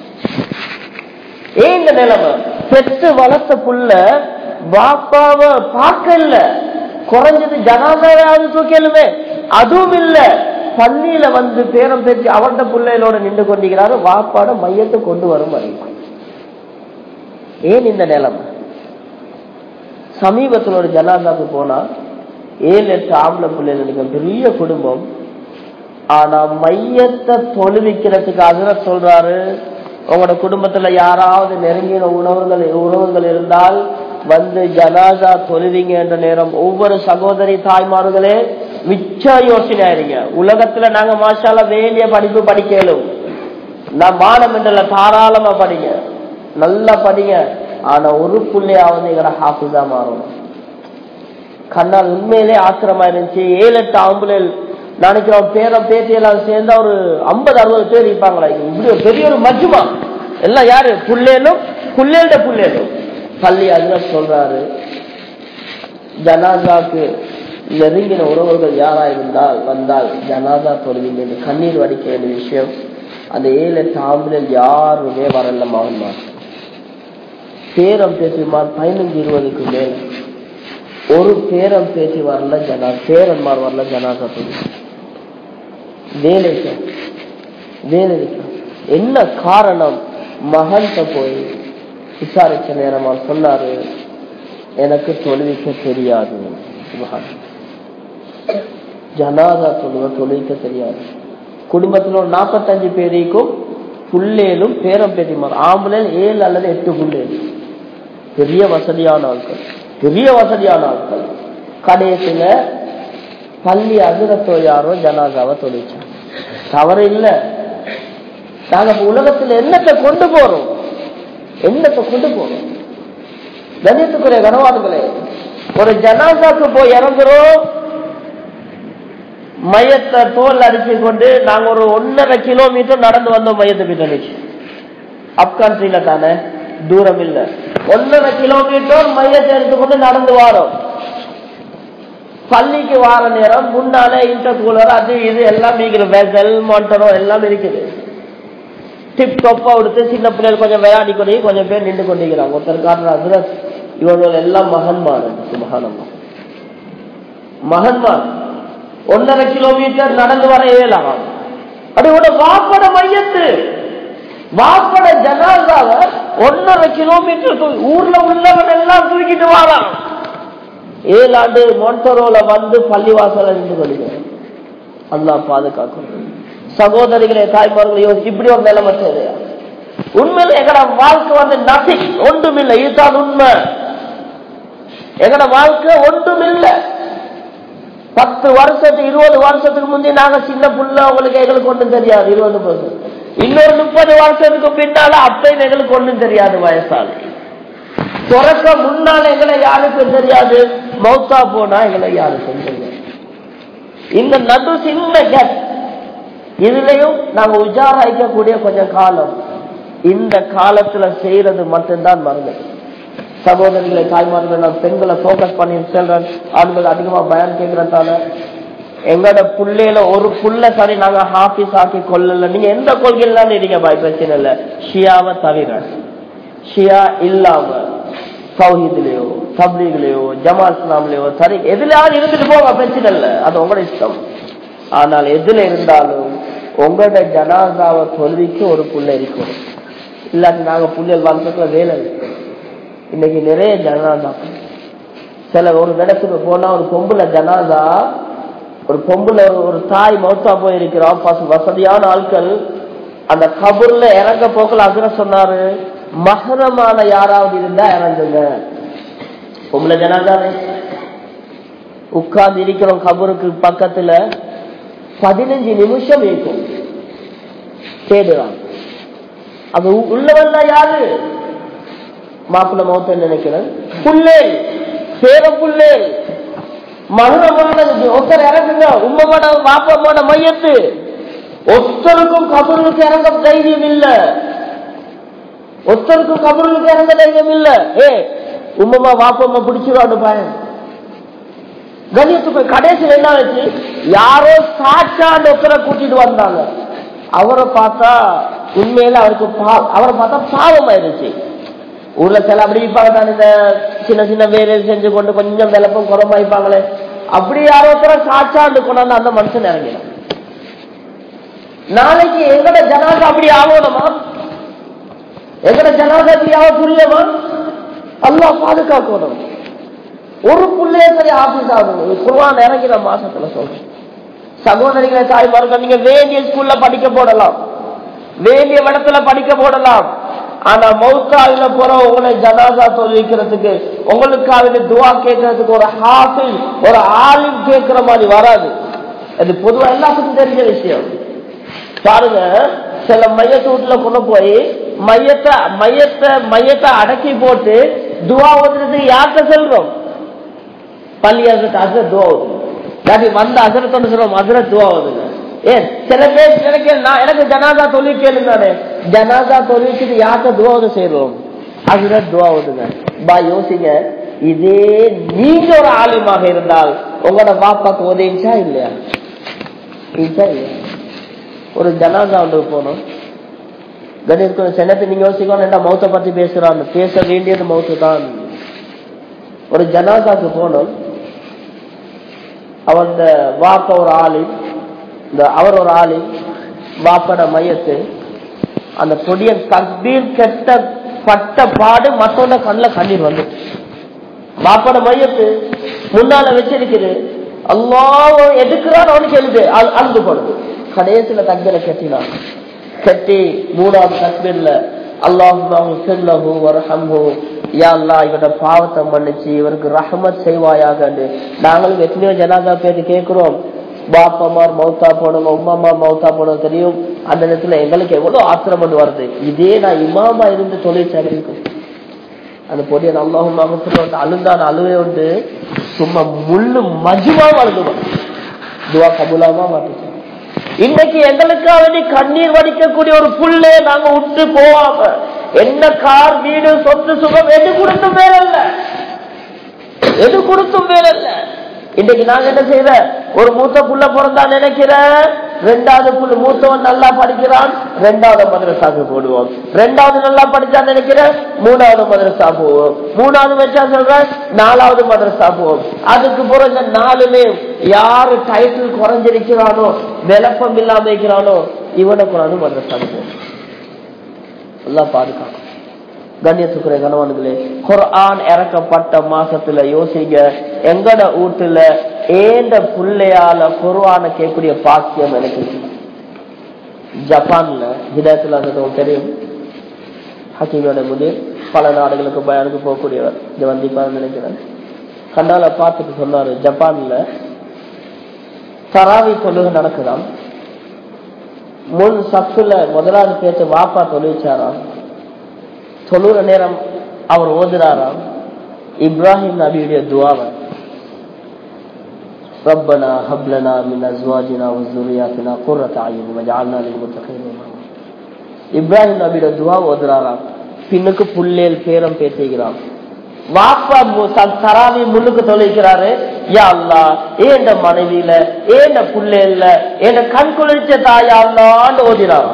ஏன் இந்த நிலைமை பெற்று வளர்த்த புள்ள வாப்பாவ பார்க்கல குறைஞ்சது ஜனாதாவது தூக்கலுமே அதுவும் இல்ல பள்ளியில வந்து பேரம் பேச்சு அவர்த பிள்ளைகளோட நின்று கொண்டிருக்கிறாரு வாப்பாட மையத்தை கொண்டு வரும் வரைக்கும் ஏன் இந்த நிலைமை சமீபத்தில் ஒரு ஜனாதாக்கு போனா ஏழு எட்டு ஆம்பளை பிள்ளைகள் பெரிய குடும்பம் ஆனா மையத்தை தொழுவிக்கிறதுக்கு அதுல சொல்றாரு உங்களோட குடும்பத்துல யாராவது நெருங்கின உணவுகள் உணவுகள் இருந்தால் வந்து ஜனாசா தொழுவிங்க என்ற நேரம் ஒவ்வொரு சகோதரி தாய்மார்களே மிச்ச யோசனை ஆயிருங்க உலகத்துல நாங்க மாஷால வேண்டிய படிப்பு படிக்கலும் நான் மானம் என்றல தாராளமா படிங்க நல்லா படிங்க ஆனா ஒரு புள்ளையாவது எங்கட ஹாஃபிஸா மாறணும் கண்ணால் உண்மையிலே ஆத்திரமா இருந்துச்சு ஏழு எட்டு ஆம்புலேல் நினைக்கிறோம் பேரம் பேத்தி எல்லாம் சேர்ந்தா ஒரு ஐம்பது அறுபது பேர் இருப்பாங்களா இப்படி ஒரு பெரிய ஒரு மஜ்மா எல்லாம் யாரு புள்ளேலும் புள்ளேல்ட புள்ளேலும் பள்ளி அதுல சொல்றாரு ஜனாதாக்கு நெருங்கின உறவுகள் யாரா இருந்தால் வந்தால் ஜனாதா தொழுவீங்க என்று கண்ணீர் வடிக்க வேண்டிய விஷயம் அந்த ஏழு எட்டு ஆம்புலேல் யாருமே வரல மகன்மா பேரம் பேசிமார் பதினஞ்சு இருபதுக்கு மேல ஒரு பேரம் பேசி வரல ஜனா பேரன்மார் வரல ஜனாதா தொழில் வேலைக்கு வேலைக்கு என்ன காரணம் மகன்கிட்ட போய் விசாரிச்ச நேரமா சொன்னாரு எனக்கு தொழுவிக்க தெரியாது ஜனாதா தொழுவ தொழுவிக்க தெரியாது குடும்பத்துல ஒரு நாற்பத்தஞ்சு பேரைக்கும் புள்ளேலும் பேரம் பேட்டிமார் ஆம்பளை ஏழு அல்லது எட்டு புள்ளேலும் பெரிய வசதியான ஆட்கள் பெரிய வசதியான ஆட்கள் கடைசியில பள்ளி அதிரத்தோ யாரோ ஜனாதாவை தொழிச்சாங்க தவறு இல்ல நாங்க உலகத்துல என்னத்தை கொண்டு போறோம் என்னத்தை கொண்டு போறோம் கணியத்துக்குரிய கனவான்களே ஒரு ஜனாசாக்கு போய் இறங்குறோம் மையத்தை தோல் அடிச்சு கொண்டு நாங்க ஒரு ஒன்னரை கிலோமீட்டர் நடந்து வந்தோம் மையத்தை கிட்ட அப்கான்ட்ரியில தானே தூரம் இல்ல ஒன்னரை கிலோமீட்டர் மையத்தை எடுத்துக்கொண்டு நடந்து வாரோம் பள்ளிக்கு வார நேரம் முன்னால இன்டர் கூலர் அது இது எல்லாம் நீக்கிற வெசல் மாண்டரோ எல்லாம் இருக்குது டிப் டொப்பா கொடுத்து சின்ன பிள்ளைகள் கொஞ்சம் விளையாடி கொண்டு கொஞ்சம் பேர் நின்று கொண்டிருக்கிறாங்க ஒருத்தர் காட்டுறாங்க இவர்கள் எல்லாம் மகன்மார் மகானம்மா மகன்மார் ஒன்னரை கிலோமீட்டர் நடந்து வர இயலாம் அப்படியோட வாப்பட மையத்து வாப்பட ஜனாதாவ ஒன்னரை கிலோமீட்டர் ஊர்ல உள்ளவன் எல்லாம் தூக்கிட்டு வாரான் ஏழாண்டு மொண்டரோல வந்து பள்ளிவாசல நின்று கொள்கிறேன் அல்லா பாதுகாக்கும் சகோதரிகளே தாய்மார்களையோ இப்படி ஒரு நிலைமை தேவையா உண்மையில எங்கட வாழ்க்கை வந்து நத்திங் ஒன்றும் இல்லை இதுதான் உண்மை எங்கட வாழ்க்கை ஒன்றும் இல்லை பத்து வருஷத்துக்கு இருபது வருஷத்துக்கு முந்தைய நாங்க சின்ன புள்ள உங்களுக்கு எங்களுக்கு ஒன்றும் தெரியாது இருபது வருஷம் இன்னொரு முப்பது வருஷத்துக்கு பின்னால அப்பயும் எங்களுக்கு ஒன்றும் தெரியாது வயசால பிறக்க முன்னால எங்களை யாருக்கும் தெரியாது மௌத்தா போனா எங்களை யாருக்கும் தெரியாது இந்த நடு சின்ன கேப் இதுலயும் நாங்க உஜாராய்க்கக்கூடிய கொஞ்சம் காலம் இந்த காலத்துல செய்யறது மட்டும்தான் மருந்து சகோதரிகளை தாய்மார்கள் நான் பெண்களை போக்கஸ் பண்ணி செல்றேன் ஆண்கள் அதிகமா பயன் கேட்கறதால எங்களோட புள்ளையில ஒரு புள்ள சரி நாங்க ஹாபிஸ் ஆக்கி கொள்ளல நீங்க எந்த கொள்கையிலாம் நீங்க பாய் பிரச்சனை இல்ல ஷியாவை தவிர ஷியா இல்லாம சௌஹீத்லயோ தப்லீக்லயோ ஜமால் இஸ்லாம்லயோ சரி எதுலயாவது இருந்துட்டு போங்க பிரச்சனை இல்ல அது உங்களோட இஷ்டம் ஆனால் எதுல இருந்தாலும் உங்களோட ஜனாதாவை தொழுவிக்கு ஒரு புள்ள இருக்கும் இல்லாட்டி நாங்க புள்ளைகள் வாழ்க்கைக்குள்ள வேலை இல்லை இன்னைக்கு நிறைய ஜனாதா சில ஒரு இடத்துக்கு போனா ஒரு பொம்புல ஜனாதா ஒரு பொம்புல ஒரு ஒரு தாய் மௌத்தா போயிருக்கிறோம் வசதியான ஆட்கள் அந்த கபூர்ல இறங்க போக்கல அதுல சொன்னாரு மகரமான யாராவது இருந்தா இறங்குங்க பொம்பளை ஜனாதாவே உட்கார்ந்து இருக்கிறோம் கபருக்கு பக்கத்துல பதினஞ்சு நிமிஷம் இருக்கும் தேடுறான் அது உள்ளவன் யாரு மாப்பிள்ள மௌத்த நினைக்கிறேன் புள்ளேல் சேர புள்ளேல் மகனமானது ஒருத்தர் இறக்குங்க உம்மோட மாப்பமோட மையத்து ஒருத்தருக்கும் கபருக்கு இறங்க தைரியம் இல்ல ஒருத்தருக்கும் கபருக்கு இறங்க தைரியம் இல்ல ஏ உம்மமா வாப்பம்மா பிடிச்சிருவான்னு பயன் கணியத்துக்கு கடைசியில் என்ன வச்சு யாரோ சாட்சாண்டு ஒருத்தரை கூட்டிட்டு வந்தாங்க அவரை பார்த்தா உண்மையில அவருக்கு அவரை பார்த்தா பாவம் ஆயிருச்சு ஊர்ல சில அப்படி இருப்பாங்க தான் இந்த சின்ன சின்ன வேலை செஞ்சு கொண்டு கொஞ்சம் விளப்பம் குறமாயிப்பாங்களே அப்படி யாரோ ஒருத்தர சாட்சாண்டு கொண்டாந்து அந்த மனுஷன் இறங்கிடும் நாளைக்கு எங்கட ஜனாதா அப்படி ஆகணுமா எங்கட ஜனாதா அப்படி ஆக புரியமா அல்லா பாதுகாக்கணும் ஒரு புள்ளைய சரி ஆபீஸ் ஆகணும் குருவான் இறங்கின மாசத்துல சொல்றேன் சகோதரிகளை தாய்மார்கள் நீங்க வேண்டிய ஸ்கூல்ல படிக்க போடலாம் வேண்டிய இடத்துல படிக்க போடலாம் ஆனா மௌத்தாவில போற உங்களை ஜனாதா தொழிக்கிறதுக்கு உங்களுக்காக துவா கேட்கறதுக்கு ஒரு ஹாஃபில் ஒரு ஆலிம் கேட்கிற மாதிரி வராது அது பொதுவா எல்லாத்துக்கும் தெரிஞ்ச விஷயம் பாருங்க சில மையத்து வீட்டுல கொண்டு போய் மையத்தை மையத்தை மையத்தை அடக்கி போட்டு துவா ஓதுறது யார்கிட்ட செல்றோம் பள்ளி அசரத்து அசரத் துவா ஓதுங்க வந்த அசரத்தோடு சொல்றோம் அசரத் துவா ஓதுங்க ஏன் சில பேர் எனக்கு நான் எனக்கு ஜனாதா தொழில் கேளுங்க ஜனாதா தொழிலுக்கு யார்கிட்ட துவாவது செய்யறோம் அதுல துவா ஓதுங்க பா யோசிங்க இதே நீங்க ஒரு ஆலிமாக இருந்தால் உங்களோட பாப்பாக்கு உதவிச்சா இல்லையா இல்லையா ஒரு ஜனாதா ஒன்று போனோம் கணேஷ்குள்ள சென்னத்தை நீங்க யோசிக்கணும் என்ன மௌத்த பத்தி பேசுறான்னு பேச வேண்டியது மௌத்து தான் ஒரு ஜனாதாக்கு போனோம் அவன் வாப்ப ஒரு ஆளு இந்த அவர் ஒரு ஆளு வாப்பட மையத்து அந்த பொடிய தக்பீர் கெட்ட பட்ட பாடு மத்தோட கண்ணுல கண்ணீர் வந்து வாப்பட மையத்து முன்னால வச்சிருக்குது அல்லாவோ எடுக்கிறான் அவனுக்கு எழுது அழுது போடுது கடைசியில தக்பீரை கட்டினான் கட்டி மூணாவது தக்பீர்ல அல்லாஹு வரஹம்ஹு யா அல்லா இவரோட பாவத்தை மன்னிச்சு இவருக்கு ரஹமத் செய்வாயாக நாங்களும் எத்தனையோ ஜனாதா பேரு கேட்கிறோம் பாப்பமார் மௌத்தா போனவங்க உமாமார் மௌத்தா போனவங்க தெரியும் அந்த நேரத்துல எங்களுக்கு எவ்வளவு ஆத்திரம் வருது இதே நான் இமாமா இருந்து தொழிற்சாலை இருக்கும் அந்த பொடிய அல்லாஹும் அமைச்சர் அழுந்தான் அழுவே உண்டு சும்மா முள்ளு மஜுமா அழுதுவான் துவா கபுலாமா மாட்டுச்சு இன்னைக்கு எங்களுக்காக வேண்டி கண்ணீர் வடிக்கக்கூடிய ஒரு புள்ளே நாங்க விட்டு போவாம என்ன கார் வீடு சொத்து சுகம் எது கொடுத்தும் வேறல்ல எது கொடுத்தும் வேறல்ல இன்னைக்கு நாங்க என்ன செய்யற ஒரு மூத்த புள்ள பிறந்தா நினைக்கிற ரெண்டாவது புள்ள மூத்தவன் நல்லா படிக்கிறான் ரெண்டாவது மதரசாக்கு போடுவோம் ரெண்டாவது நல்லா படிச்சா நினைக்கிற மூணாவது மதரசா போவோம் மூணாவது வச்சா சொல்ற நாலாவது மதரசா போவோம் அதுக்கு பிறகு நாலுமே யாரு டைட்டில் குறைஞ்சிருக்கிறானோ விளப்பம் இல்லாம இருக்கிறானோ இவனை கொண்டாந்து மதரசாக்கு போவோம் எல்லாம் பாதுகாக்கும் கண்ணியத்துக்குரிய கணவன்களே குர்ஆன் இறக்கப்பட்ட மாசத்துல யோசிங்க எங்கட வீட்டுல ஏந்த புள்ளையால குர்ஆன கேட்கக்கூடிய பாக்கியம் எனக்கு இருக்கு. ஜப்பான்ல ஹிதாயத்துல உங்களுக்கு தெரியும் ஹக்கீமோட முதிர் பல நாடுகளுக்கு பயனுக்கு போகக்கூடியவர் இது வந்திப்பாரு நினைக்கிறேன் கண்ணால பார்த்துட்டு சொன்னாரு ஜப்பான்ல தராவி தொழுகை நடக்குதாம் முன் சப்புல முதலாவது பேச்சு வாப்பா தொழிற்சாராம் தொழுற நேரம் அவர் ஓதுறாராம் இப்ராஹிம் நபியுடைய துவாவை ربنا هب لنا من ازواجنا وذرياتنا قرة اعين واجعلنا للمتقين اماما இப்ராஹிம் நபியோட துவா ஓதுறாராம் பின்னுக்கு புள்ளேல் பேரம் பேசுகிறான் வாப்பா மு- த- தராவி முன்னுக்கு தொலைக்கிறாரு யா அல்லா ஏண்ட மனைவியில ஏண்ட புள்ளையில ஏண்ட கண் குளிர்ச்ச தாயா அல்லான்னு ஓதினான்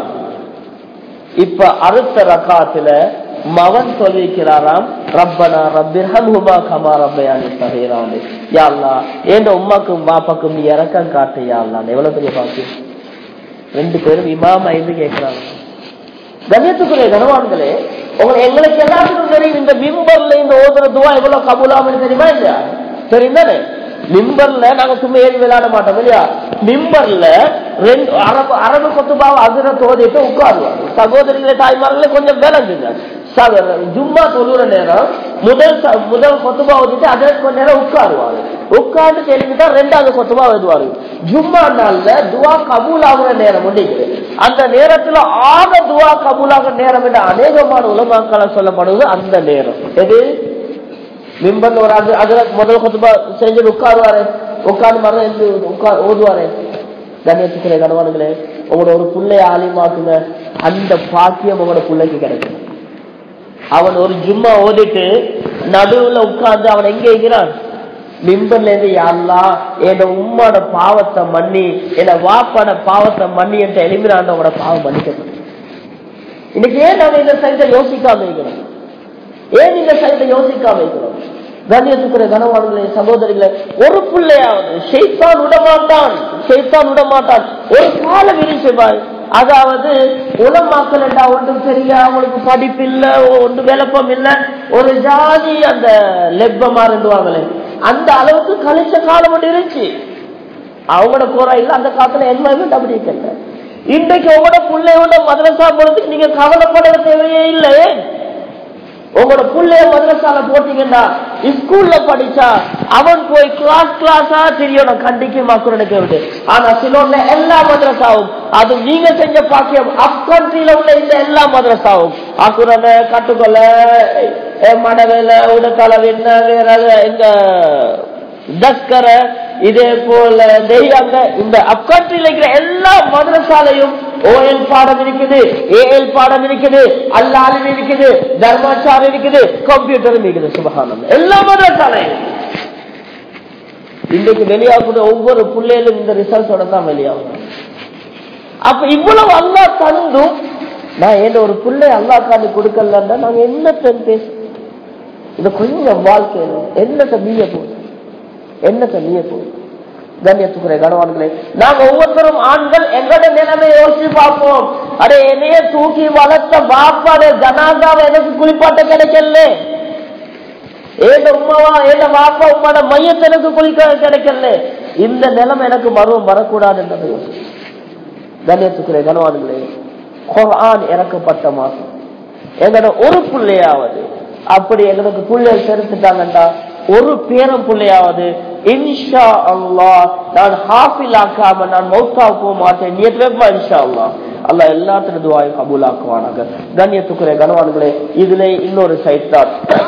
இப்ப அடுத்த ரக்காத்துல மகன் சொல்லிக்கிறாராம் ரப்பனா ரப்பிர்ஹம்ஹுமா கமா ரப்பயானி சகீரானி யா அல்லாஹ் ஏண்ட உம்மாக்கும் பாப்பாக்கும் நீ இறக்கம் காட்டு யா அல்லாஹ் எவ்வளவு பெரிய பாக்கி ரெண்டு பேரும் இமாம் ஐந்து கேட்கிறாங்க கண்ணியத்துக்குரிய கனவான்களே உங்களை எங்களுக்கு எல்லாத்துக்கும் தெரியும் இந்த மிம்பர்ல இந்த ஓதுற துவா எவ்வளவு கபூலாமனு தெரியுமா இல்லையா தெரியுந்தானே மிம்பர்ல நாங்க சும்மா ஏறி விளையாட மாட்டோம் இல்லையா மிம்பர்ல ரெண்டு அரபு அரபு கொத்துபாவை அதிர தோதிட்டு உட்காருவாங்க சகோதரிகளே தாய்மார்களே கொஞ்சம் விளங்குங்க ச- ஜும்மா தொழுற நேரம் முதல் ச- முதல் கொத்துபா ஓதிட்டு அதற்கு கொஞ்ச நேரம் உட்காருவாங்க உட்கார்ந்து தெரிஞ்சுட்டா ரெண்டாவது கொத்துபா எழுதுவாரு ஜும்மா நாள்ல துவா கபூல் ஆகுற நேரம் முடிக்குது அந்த நேரத்துல ஆக துவா கபூல் ஆகுற நேரம் என்று அநேகமான உலமாக்களை சொல்லப்படுவது அந்த நேரம் எது மிம்பர்ல ஒரு அது அதுல முதல் கொத்துபா செஞ்சு உட்காருவாரு உட்கார்ந்து மரம் எழுந்து உட்கார் ஓதுவாரு கண்ணியத்துக்குரிய கணவானுங்களே உங்களோட ஒரு புள்ளைய ஆலிமாக்குங்க அந்த பாக்கியம் உங்களோட பிள்ளைக்கு கிடைக்கும் அவன் ஒரு ஜும்மா ஓதிட்டு நடுவுல உட்கார்ந்து அவன் எங்க இருக்கிறான் மிம்பர்ல இருந்து யாருலா என் உம்மாட பாவத்தை மன்னி என் வாப்பாட பாவத்தை மன்னி என்ற எளிமையாண்டவங்களோட பாவம் மன்னிக்கப்படும் இன்னைக்கு ஏன் நாங்க இந்த சைட்டை யோசிக்காம இருக்கிறோம் ஏன் இந்த சைட்டை யோசிக்காம இருக்கிறோம் கண்ணியத்துக்குரிய கனவான்களே சகோதரிகளே ஒரு பிள்ளையாவது ஷெய்தான் விடமாட்டான் ஷெய்தான் விடமாட்டான் ஒரு காலம் இருந்துச்சு அதாவது உலமாக்கல் என்றா ஒன்றும் தெரியா அவங்களுக்கு படிப்பு இல்ல ஒன்றும் விளப்பம் இல்ல ஒரு ஜாதி அந்த லெப்பமா இருந்துவாங்களே அந்த அளவுக்கு கழிச்ச காலம் ஒன்று இருந்துச்சு அவங்களோட குறை இல்ல அந்த காலத்துல என்வாயன்மெண்ட் அப்படி இருக்கல இன்றைக்கு உங்களோட பிள்ளையோட மதரசா போறதுக்கு நீங்க கவலைப்பட தேவையே இல்லை உங்களோட பிள்ளைய மதரசால போட்டீங்கன்னா ஸ்கூல்ல படிச்சா அவன் போய் கிளாஸ் கிளாஸா தெரியணும் கண்டிக்கு மக்களுக்கு விட்டு ஆனா சிலோன்ல எல்லா மதரசாவும் அது நீங்க செஞ்ச பாக்கியம் அப் கண்ட்ரில உள்ள இந்த எல்லா மதரசாவும் அக்குரனை கட்டுக்கொள்ள மடவேல உடத்தளவின்ன வேற எங்க தஸ்கரை இதே போல தெய்வாங்க இந்த அப்கண்ட்ரியில் இருக்கிற எல்லா மதரசாலையும் ஓஎல் பாடம் இருக்குது ஏஎல் பாடம் இருக்குது அல்லாலும் இருக்குது தர்மாச்சாரம் இருக்குது கம்ப்யூட்டரும் இருக்குது சுபகானம் எல்லா மதரசாலையும் இன்றைக்கு வெளியாகக்கூடிய ஒவ்வொரு பிள்ளைகளும் இந்த ரிசல்ட்டோட தான் வெளியாகும் அப்ப இவ்வளவு அல்லா தந்தும் நான் என்ன ஒரு பிள்ளை அல்லா காண்டு கொடுக்கலன்னா நாங்க என்னத்தை பேச இது கொஞ்சம் வாழ்க்கையில என்னத்தை மீய போகுது என்னத்தை மீய போகுது கண்ணியத்துக்குரிய கனவான்களே நாங்க ஒவ்வொருத்தரும் ஆண்கள் எங்களோட நிலைமை யோசிச்சு பார்ப்போம் அடே என்னைய தூக்கி வளர்த்த பாப்பாட ஜனாதாவை எனக்கு குளிப்பாட்ட கிடைக்கல ஏத உமாவா ஏத பாப்பா உமாட மையத்தை எனக்கு குளிக்க கிடைக்கல இந்த நிலைமை எனக்கு மருவம் வரக்கூடாது என்றதை யோசி கண்ணியத்துக்குரிய கனவான்களே குர்ஆன் இறக்கப்பட்ட மாசம் எங்களோட ஒரு பிள்ளையாவது அப்படி எங்களுக்கு பிள்ளைகள் தெரிஞ்சுட்டாங்கண்டா ஒரு பேரம் பிள்ளையாவது இன்ஷா அல்லா நான் ஹாஃபில் ஆக்காம நான் மௌத்தா போக மாட்டேன் நீ வைப்பா இன்ஷா அல்லா அல்லா எல்லாத்திலும் துவாயும் கபூல் ஆக்குவானாங்க கண்ணியத்துக்குரிய கனவான்களே இதுல இன்னொரு சைட் தான்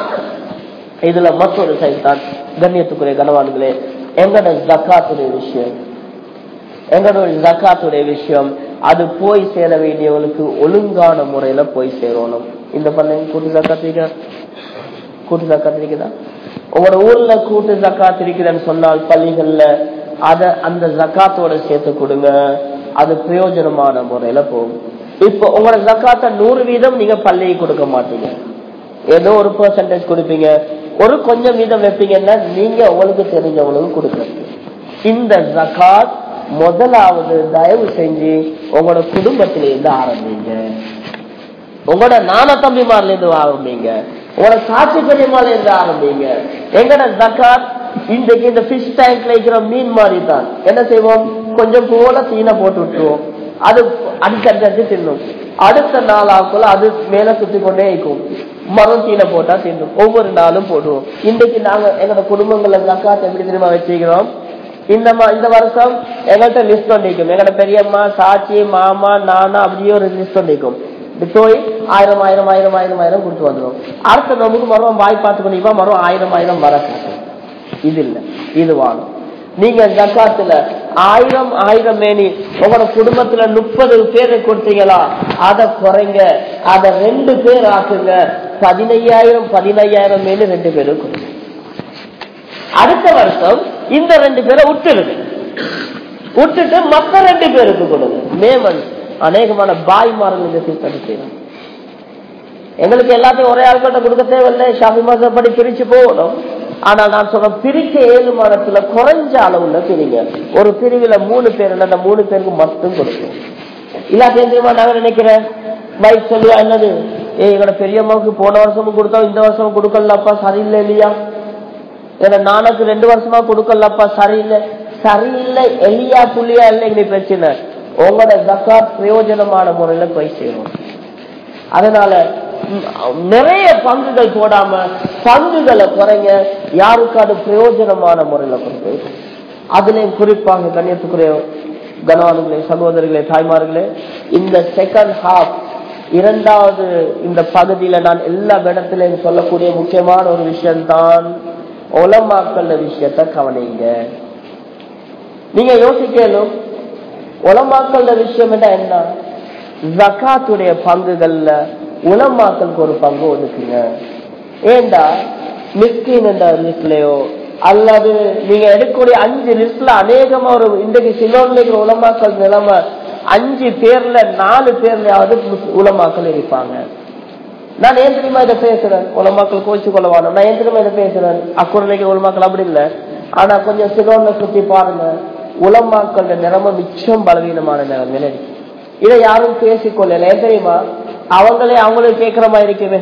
இதுல மற்றொரு சைட் தான் கண்ணியத்துக்குரிய கனவான்களே எங்களோட ஜக்காத்துடைய விஷயம் எங்களோட ஜக்காத்துடைய விஷயம் அது போய் சேர வேண்டியவங்களுக்கு ஒழுங்கான முறையில போய் சேரணும் இந்த பண்ண கூட்டு ஜக்காத்து கூட்டு ஜக்காத்து இருக்குதா உங்களோட ஊர்ல கூட்டு ஜக்காத் இருக்குதுன்னு சொன்னால் பள்ளிகள்ல அத அந்த ஜக்காத்தோட சேர்த்து கொடுங்க அது பிரயோஜனமான முறையில போகும் இப்போ உங்களோட ஜக்காத்த நூறு வீதம் நீங்க பள்ளியை கொடுக்க மாட்டீங்க ஏதோ ஒரு பெர்சன்டேஜ் கொடுப்பீங்க ஒரு கொஞ்சம் வீதம் வைப்பீங்கன்னா நீங்க உங்களுக்கு தெரிஞ்சவங்களுக்கு கொடுக்குறீங்க இந்த ஜக்காத் முதலாவது தயவு செஞ்சு உங்களோட குடும்பத்தில இருந்து ஆரம்பிங்க உங்களோட நான தம்பிமார்ல இருந்து ஆரம்பிங்க உங்களோட சாட்சி பெரியமால இருந்து ஆரம்பிங்க எங்கட ஜக்காத் இன்றைக்கு இந்த பிஷ் டேங்க்ல இருக்கிற மீன் மாதிரி தான் என்ன செய்வோம் கொஞ்சம் போல தீனை போட்டு விட்டுருவோம் அது அடிக்கடி தின்னும் அடுத்த நாள் ஆக்குள்ள அது மேல சுத்தி கொண்டே இருக்கும் மரம் தீனை போட்டா தின்னும் ஒவ்வொரு நாளும் போடுவோம் இன்றைக்கு நாங்க எங்களோட குடும்பங்கள்ல ஜக்காத் எப்படி தெரியுமா வச்சுக்கிறோம் இந்த இந்த வருஷம் எங்கள்கிட்ட லிஸ்ட் ஒன்றிக்கும் எங்களோட பெரியம்மா சாட்சி மாமா நானா அப்படியே ஒரு லிஸ்ட் ஒன்றிக்கும் போய் ஆயிரம் ஆயிரம் ஆயிரம் ஆயிரம் ஆயிரம் கொடுத்து வந்துடும் அடுத்த நமக்கு மரம் வாய் பார்த்து கொண்டிப்பா மரம் ஆயிரம் ஆயிரம் வர இது இல்ல இது வாழும் நீங்க ஜக்காத்துல ஆயிரம் ஆயிரம் மேனி உங்களோட குடும்பத்துல முப்பது பேரை கொடுத்தீங்களா அதை குறைங்க அதை ரெண்டு பேர் ஆக்குங்க பதினையாயிரம் பதினையாயிரம் மேல ரெண்டு பேரும் கொடுங்க அடுத்த வருஷம் இந்த ரெண்டு பேரை விட்டுருங்க விட்டுட்டு மத்த ரெண்டு பேருக்கு கொடுங்க மேமன் அநேகமான பாய்மார்கள் இந்த சிஸ்டம் செய்யணும் எங்களுக்கு எல்லாத்தையும் ஒரே ஆள்கிட்ட கொடுக்க தேவையில்லை ஷாபி மாசப்படி பிரிச்சு போகணும் ஆனா நான் சொல்றேன் பிரிக்க ஏழு மாதத்துல குறைஞ்ச அளவுல பிரிங்க ஒரு பிரிவுல மூணு பேர் அந்த மூணு பேருக்கு மட்டும் கொடுக்கும் இல்லாத்தையும் தெரியுமா நாங்க நினைக்கிறேன் பைக் சொல்லுவா என்னது ஏ எங்களோட பெரியம்மாவுக்கு போன வருஷமும் கொடுத்தோம் இந்த வருஷமும் கொடுக்கலப்பா சரியில்லை இல்லையா ஏன்னா நானுக்கு ரெண்டு வருஷமா கொடுக்கலப்பா சரியில்லை சரியில்லை எலியா புள்ளியா இல்லை எங்களுக்கு பிரச்சனை உங்களோட ஜக்காத் பிரயோஜனமான முறையில போய் சேரும் அதனால நிறைய பங்குகள் போடாம பங்குகளை குறைங்க யாருக்கு அது பிரயோஜனமான முறையில கொடுத்து அதுலயும் குறிப்பாக கண்ணியத்துக்குரிய கனவான்களே சகோதரர்களே தாய்மார்களே இந்த செகண்ட் ஹாஃப் இரண்டாவது இந்த பகுதியில நான் எல்லா இடத்திலையும் சொல்லக்கூடிய முக்கியமான ஒரு விஷயம்தான் உலமாக்கல் விஷயத்த கவனிங்க நீங்க யோசிக்கணும் உலமாக்கல் விஷயம் என்ன ஜக்காத்துடைய பங்குகள்ல உலமாக்களுக்கு ஒரு பங்கு ஒதுக்குங்க ஏண்டா மிஸ்கின் என்ற லிஸ்ட்லயோ அல்லது நீங்க எடுக்கக்கூடிய அஞ்சு லிஸ்ட்ல அநேகமா ஒரு இன்றைக்கு சிலோன்ல இருக்கிற உலமாக்கள் நிலைமை அஞ்சு பேர்ல நாலு பேர்லயாவது உலமாக்கள் இருப்பாங்க நான் ஏன் தெரியுமா இதை பேசுறேன் உலமாக்கள் கோச்சு கொள்ளவான நான் ஏன் தெரியுமா இதை பேசுறேன் அக்குறைக்கு உலமாக்கள் அப்படி இல்லை ஆனா கொஞ்சம் சிலோன்ல சுத்தி பாருங்க உலமாக்கள் நிலைமை மிச்சம் பலவீனமான நிலைமையில இருக்கு இதை யாரும் பேசிக்கொள்ளல ஏன் தெரியுமா அவங்களே அவங்களே கேட்கிற மாதிரி இருக்குமே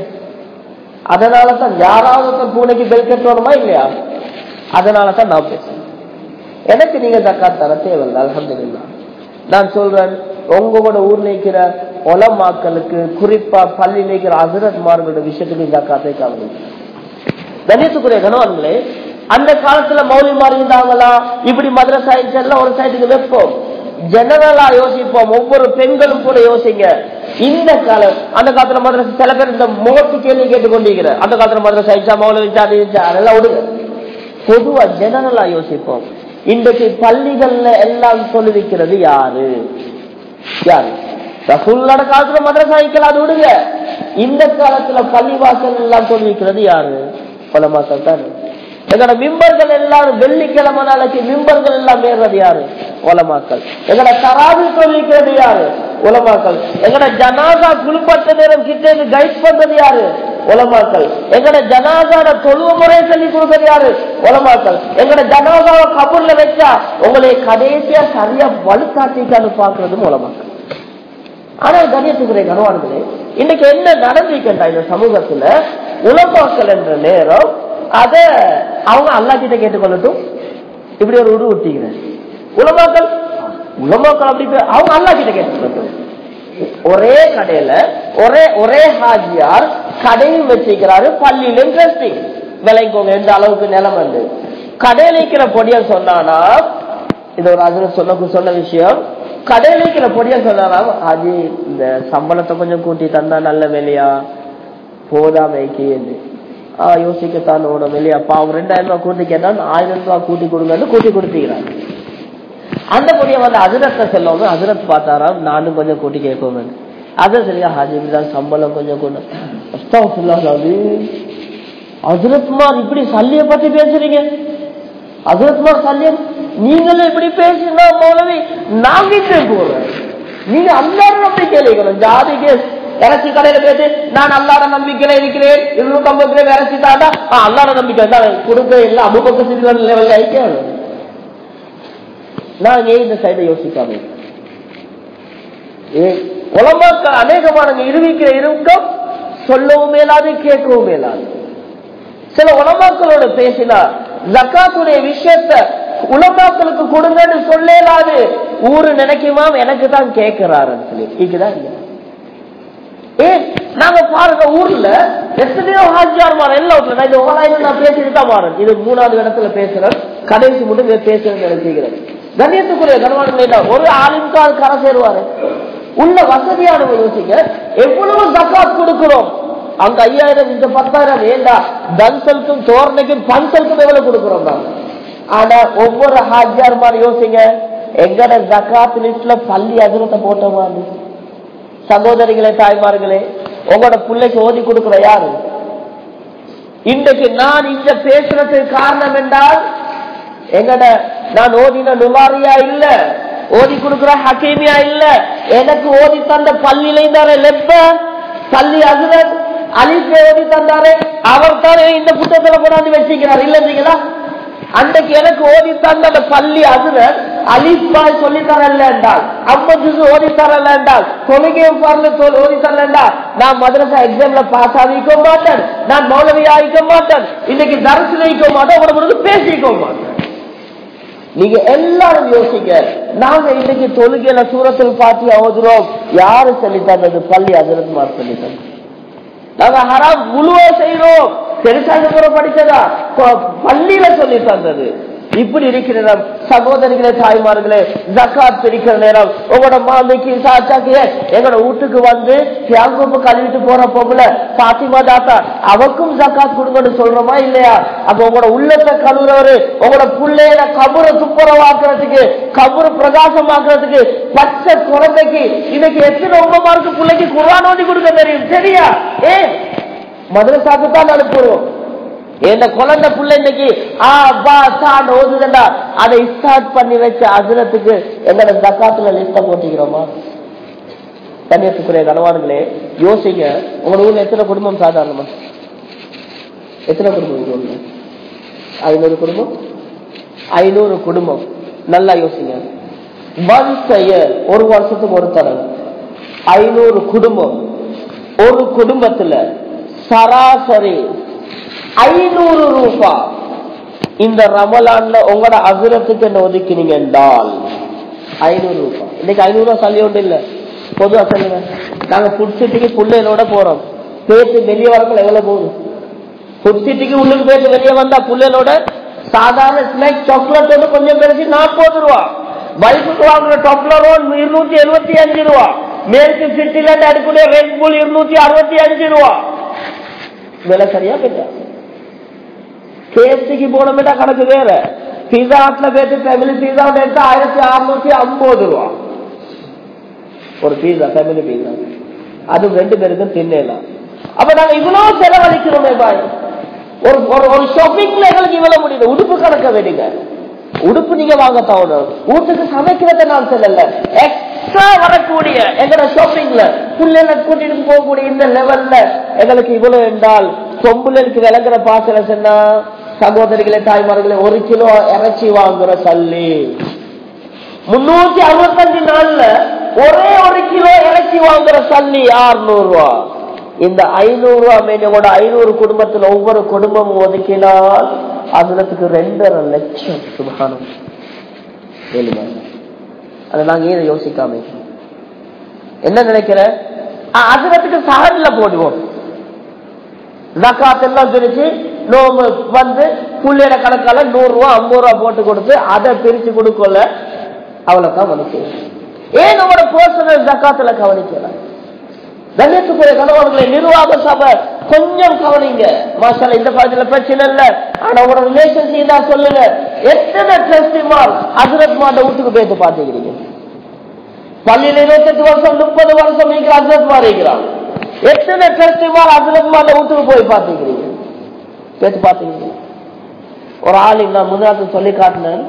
அதனாலதான் யாராவது பூனைக்கு பெல் கட்டணுமா இல்லையா அதனாலதான் நான் பேசுறேன் எனக்கு நீங்க தக்காத் தர தேவையில்லை அலமதுல்லா நான் சொல்றேன் உங்களோட ஊர்ல இருக்கிற ஒலமாக்களுக்கு குறிப்பா பள்ளியில் இருக்கிற அசரத்மார்களோட விஷயத்துக்கு ஜக்காத்தை கவனி கணேசுக்குரிய கணவன்களே அந்த காலத்துல மௌலிமார் இருந்தாங்களா இப்படி மதரசா எல்லாம் ஒரு சைடுக்கு வைப்போம் ஜெனரலா யோசிப்போம் ஒவ்வொரு பெண்களும் கூட யோசிங்க இந்த காலம் அந்த காலத்துல மதரசா சில பேர் இந்த முகத்து கேள்வி கேட்டுக்கொண்டிருக்கிற அந்த காலத்துல மதரசா இச்சா மௌலம் இச்சா அது இச்சா அதெல்லாம் விடுங்க பொதுவா ஜெனரலா யோசிப்போம் இன்றைக்கு பள்ளிகள்ல எல்லாம் சொல்லிருக்கிறது யாரு யாரு ரசூல்லோட காலத்துல மதரசா வைக்கலாம் அது விடுங்க இந்த காலத்துல பள்ளிவாசல் எல்லாம் சொல்லிருக்கிறது யாரு பலமாசல் தான் எங்களோட மிம்பர்கள் எல்லாரும் வெள்ளிக்கிழமை நாளைக்கு மிம்பர்கள் எல்லாம் ஏறுறது யாரு உலமாக்கள் எங்கட தராது சொல்லிக்கிறது யாரு உலமாக்கள் எங்கட ஜனாதா குளிப்பட்ட நேரம் கிட்ட கைட் பண்றது யாரு உலமாக்கள் எங்கட ஜனாதான தொழுவ முறையை சொல்லி கொடுக்கறது யாரு உலமாக்கள் எங்கட ஜனாதாவை கபூர்ல வச்சா உங்களை கடைசியா சரியா வலுக்காட்டிக்கான்னு பாக்குறதும் உலமாக்கள் ஆனால் கணியத்துக்குரிய கனவான்களே இன்னைக்கு என்ன நடந்திருக்கின்றா இந்த சமூகத்துல உலமாக்கள் என்ற நேரம் அத அவங்க அல்லா கிட்ட கேட்டுக்கொள்ளட்டும் இப்படி ஒரு உரு விட்டீங்க உலமாக்கள் உலமாக்கள் அப்படி அவங்க அல்லா கிட்ட கேட்டுக்கொள்ளட்டும் ஒரே கடையில ஒரே ஒரே ஹாஜியார் கடையும் வச்சிருக்கிறாரு பள்ளியிலும் இன்ட்ரெஸ்டிங் விளைக்கோங்க எந்த அளவுக்கு நிலம் வந்து கடையில் இருக்கிற பொடியல் சொன்னானா இது ஒரு அது சொன்ன சொன்ன விஷயம் கடையில் இருக்கிற பொடியல் சொன்னானா ஹாஜி இந்த சம்பளத்தை கொஞ்சம் கூட்டி தந்தா நல்ல வேலையா போதாமைக்கு ஆஹ் யோசிக்கத்தான் ஓடும் இல்லையா பாவம் ரெண்டாயிரம் ரூபாய் கூட்டி கேட்டா ஆயிரம் ரூபாய் கூட்டி கொடுங்கன்னு கூட்டி கொடுத்தீங்கிறாங்க அந்த பொடிய வந்து அதிரத்தை செல்லவும் அதிரத் பார்த்தாராம் நானும் கொஞ்சம் கூட்டி கேட்போம் அதை சரியா ஹாஜி தான் சம்பளம் கொஞ்சம் கொண்டு அதிரத்மார் இப்படி சல்லிய பத்தி பேசுறீங்க அதிரத்மார் சல்லியம் நீங்களும் இப்படி பேசினா மௌலவி நாங்க போறேன் நீங்க அந்த நம்பிக்கை இருக்கணும் ஜாதிக்கு இறச்சி கடையில பேசி நான் அல்லாட நம்பிக்கையில இருக்கிறேன் இருநூத்தி ஐம்பது ரூபாய் இறச்சி தாண்டா அல்லாட நம்பிக்கை தான் கொடுக்க இல்ல அபுபக்க சிறுவன் லெவல்ல ஐக்கியம் நான் ஏன் இந்த சைடை யோசிக்காம உலமாக்க அநேகமான இருவிக்கிற இருக்கம் சொல்லவும் மேலாது கேட்கவும் மேலாது சில உலமாக்களோட பேசினா ஜக்காத்துடைய விஷயத்த உலமாக்களுக்கு கொடுங்கன்னு சொல்லலாது ஊரு நினைக்குமா எனக்கு தான் கேட்கிறாருன்னு சொல்லி இதுதான் இல்லையா ஏ நாங்க பாருங்க ஊர்ல எத்தனையோ ஹாஜியார் மாற எல்லா வீட்டுல நான் இந்த ஓலாயிரம் நான் பேசிட்டு தான் மாறேன் இது மூணாவது இடத்துல பேசுறேன் கடைசி மட்டும் பேசுறேன் நினைச்சுக்கிறேன் கண்ணியத்துக்குரிய கனவான ஒரு ஆளுக்கால் கரை சேருவாரு உள்ள வசதியானவங்க யோசிங்க எவ்வளவு ஜக்காத் கொடுக்கிறோம் அங்க ஐயாயிரம் இந்த பத்தாயிரம் வேண்டா தன்சலுக்கும் தோரணைக்கும் பன்சலுக்கும் எவ்வளவு கொடுக்கிறோம் நாங்க ஆனா ஒவ்வொரு ஹாஜியார் மாதிரி யோசிங்க எங்கட ஜக்காத் லிஸ்ட்ல பள்ளி அதிரத்தை போட்டோமா சகோதரிகளே தாய்மார்களே உங்களோட பிள்ளைக்கு ஓதி கொடுக்கிற யாரு இன்றைக்கு நான் இங்க பேசுறதுக்கு காரணம் என்றால் எங்கட நான் ஓதின நுமாரியா இல்ல ஓதி கொடுக்கிற ஹக்கீமியா இல்ல எனக்கு ஓதி தந்த பள்ளியில இருந்தாரு லெப்ப பள்ளி அசுரன் அலிஃபே ஓதி தந்தாரு அவர் தானே இந்த புத்தகத்துல கொண்டாந்து வச்சுக்கிறார் இல்லைங்களா அன்றைக்கு எனக்கு ஓதி தந்த அந்த பள்ளி அசுரன் அலிஃபாய் சொல்லி தரல என்றால் ஐம்பது ஓதி தரல என்றால் தொழுகையும் பரல ஓதி தரல என்றால் நான் மதரசா எக்ஸாம்ல பாஸ் ஆகிக்க மாட்டேன் நான் மௌலவி ஆகிக்க மாட்டேன் இன்னைக்கு தரசு வைக்க மாட்டேன் உடம்பு பேசிக்க மாட்டேன் நீங்க எல்லாரும் யோசிங்க நாங்க இன்னைக்கு தொழுகையில சூரத்தில் பாத்தி ஓதுறோம் யாரு சொல்லி தந்தது பள்ளி அதிரத் மார் சொல்லி தந்தது நாங்க ஹராம் முழுவ செய்யறோம் பெருசாக படிச்சதா பள்ளியில சொல்லி தந்தது இப்படி இருக்கிற நேரம் சகோதரிகளே தாய்மார்களே ஜக்காத் பிரிக்கிற நேரம் உங்களோட மாமிக்கு சாச்சாக்கு எங்களோட வீட்டுக்கு வந்து தியாகப்பு கழுவிட்டு போற பொம்பளை பாத்திமா தாத்தா அவருக்கும் ஜக்காத் கொடுங்கன்னு சொல்றோமா இல்லையா அப்ப உங்களோட உள்ளத்தை கழுவுறவரு உங்களோட பிள்ளையில கபுர துப்புரவாக்குறதுக்கு கபுர பிரகாசமாக்குறதுக்கு பச்சை குழந்தைக்கு இன்னைக்கு எத்தனை உங்கமாருக்கு பிள்ளைக்கு குரான் ஓதி கொடுக்க தெரியும் சரியா ஏ மதுரசாக்கு தான் அனுப்புறோம் இந்த குழந்தை புள்ள இன்னைக்கு ஓதுதண்டா அதை ஸ்டார்ட் பண்ணி வச்ச அசுரத்துக்கு எங்களோட தக்காத்துல லிஸ்ட போட்டிக்கிறோமா கன்னியாசுக்குரிய கனவான்களே யோசிங்க உங்க ஊர்ல எத்தனை குடும்பம் சாதாரணமா எத்தனை குடும்பம் ஐநூறு குடும்பம் ஐநூறு குடும்பம் நல்லா யோசிங்க ஒன்ஸ் ஒரு வருஷத்துக்கு ஒரு தடவை ஐநூறு குடும்பம் ஒரு குடும்பத்துல சராசரி ஐநூறு ரூபாய் இந்த ரமலான்ல உங்களோட அசுரத்துக்கு என்ன ஒதுக்கினீங்க என்றால் ஐநூறு ரூபாய் இன்னைக்கு ஐநூறு ரூபாய் சல்லி ஒன்று இல்ல பொதுவா சொல்லுங்க நாங்க ஃபுட் சிட்டிக்கு புள்ளைகளோட போறோம் பேத்து வெளியே வரக்குள்ள எவ்வளவு போகுது ஃபுட் சிட்டிக்கு உள்ளுக்கு பேத்து வெளியே வந்தா புள்ளைகளோட சாதாரண ஸ்நாக் சாக்லேட்டோட கொஞ்சம் பெருசு நாற்பது ரூபா பைக்குக்கு வாங்குற டாப்லரோ இருநூத்தி எழுபத்தி அஞ்சு ரூபா மேற்கு சிட்டில அடுக்கூடிய ரெட் புல் இருநூத்தி அறுபத்தி அஞ்சு ரூபா விலை சரியா கேட்டா கேஎஃப்சிக்கு போனோம்னா கணக்கு வேற பீஸா ஹாட்ல போயிட்டு ஃபேமிலி பீஸா எடுத்தா ஆயிரத்தி அறுநூத்தி ஐம்பது ரூபா ஒரு பீஸா ஃபேமிலி பீஸா அது ரெண்டு பேருக்கும் தின்னலாம் அப்ப நாங்க இவ்வளவு செலவழிக்கிறோமே பாய் ஒரு ஒரு ஒரு ஷாப்பிங்ல எங்களுக்கு இவ்வளவு முடியுது உடுப்பு கணக்க வேண்டிங்க உடுப்பு நீங்க வாங்க தவணும் வீட்டுக்கு சமைக்கிறத நான் சொல்லல எக்ஸ்ட்ரா வரக்கூடிய எங்களோட ஷாப்பிங்ல புள்ளைல கூட்டிட்டு போகக்கூடிய இந்த லெவல்ல எங்களுக்கு இவ்வளவு என்றால் பொம்புலருக்கு விளங்குற பாசல சொன்னா சகோதரிகளே தாய்மார்களே ஒரு கிலோ இறைச்சி வாங்குற சல்லி முன்னூத்தி அறுபத்தஞ்சு நாள்ல ஒரே ஒரு கிலோ இறைச்சி வாங்குற சல்லி ஆறுநூறு ரூபா இந்த ஐநூறு ரூபா மேனோட ஐநூறு குடும்பத்துல ஒவ்வொரு குடும்பமும் ஒதுக்கினால் அதுலத்துக்கு ரெண்டரை லட்சம் சுபகானம் அதை நாங்க ஏன் யோசிக்காம என்ன நினைக்கிற அதுலத்துக்கு சகன்ல போடுவோம் ஜக்காத் எல்லாம் பிரிச்சு நோம்பு வந்து புள்ளியோட கணக்கால நூறு ரூபா ஐம்பது ரூபா போட்டு கொடுத்து அதை பிரிச்சு கொடுக்கல அவ்வளவுதான் கவனிக்க ஏன் நம்மளோட பர்சனல் ஜக்காத்துல கவனிக்கலாம் கண்ணியத்துக்குரிய கணவர்களை நிர்வாக சபை கொஞ்சம் கவனிங்க மாசால இந்த பகுதியில் பிரச்சனை இல்ல ஆனா உங்களோட ரிலேஷன் தான் சொல்லுங்க எத்தனை டிரஸ்டிமார் ஹசரத் மாட்ட வீட்டுக்கு போயிட்டு பாத்துக்கிறீங்க பள்ளியில இருபத்தெட்டு வருஷம் முப்பது வருஷம் இருக்கிற ஹசரத் மார் இருக்கிறான் எத்தனை டிரஸ்டிமார் ஹசரத் மாட்ட வீட்டுக்கு போய் பாத்துக்கிறீங்க கேட்டு பாத்துக்கிறீங்க ஒரு ஆள் நான் முன்னாடி சொல்லி காட்டினேன்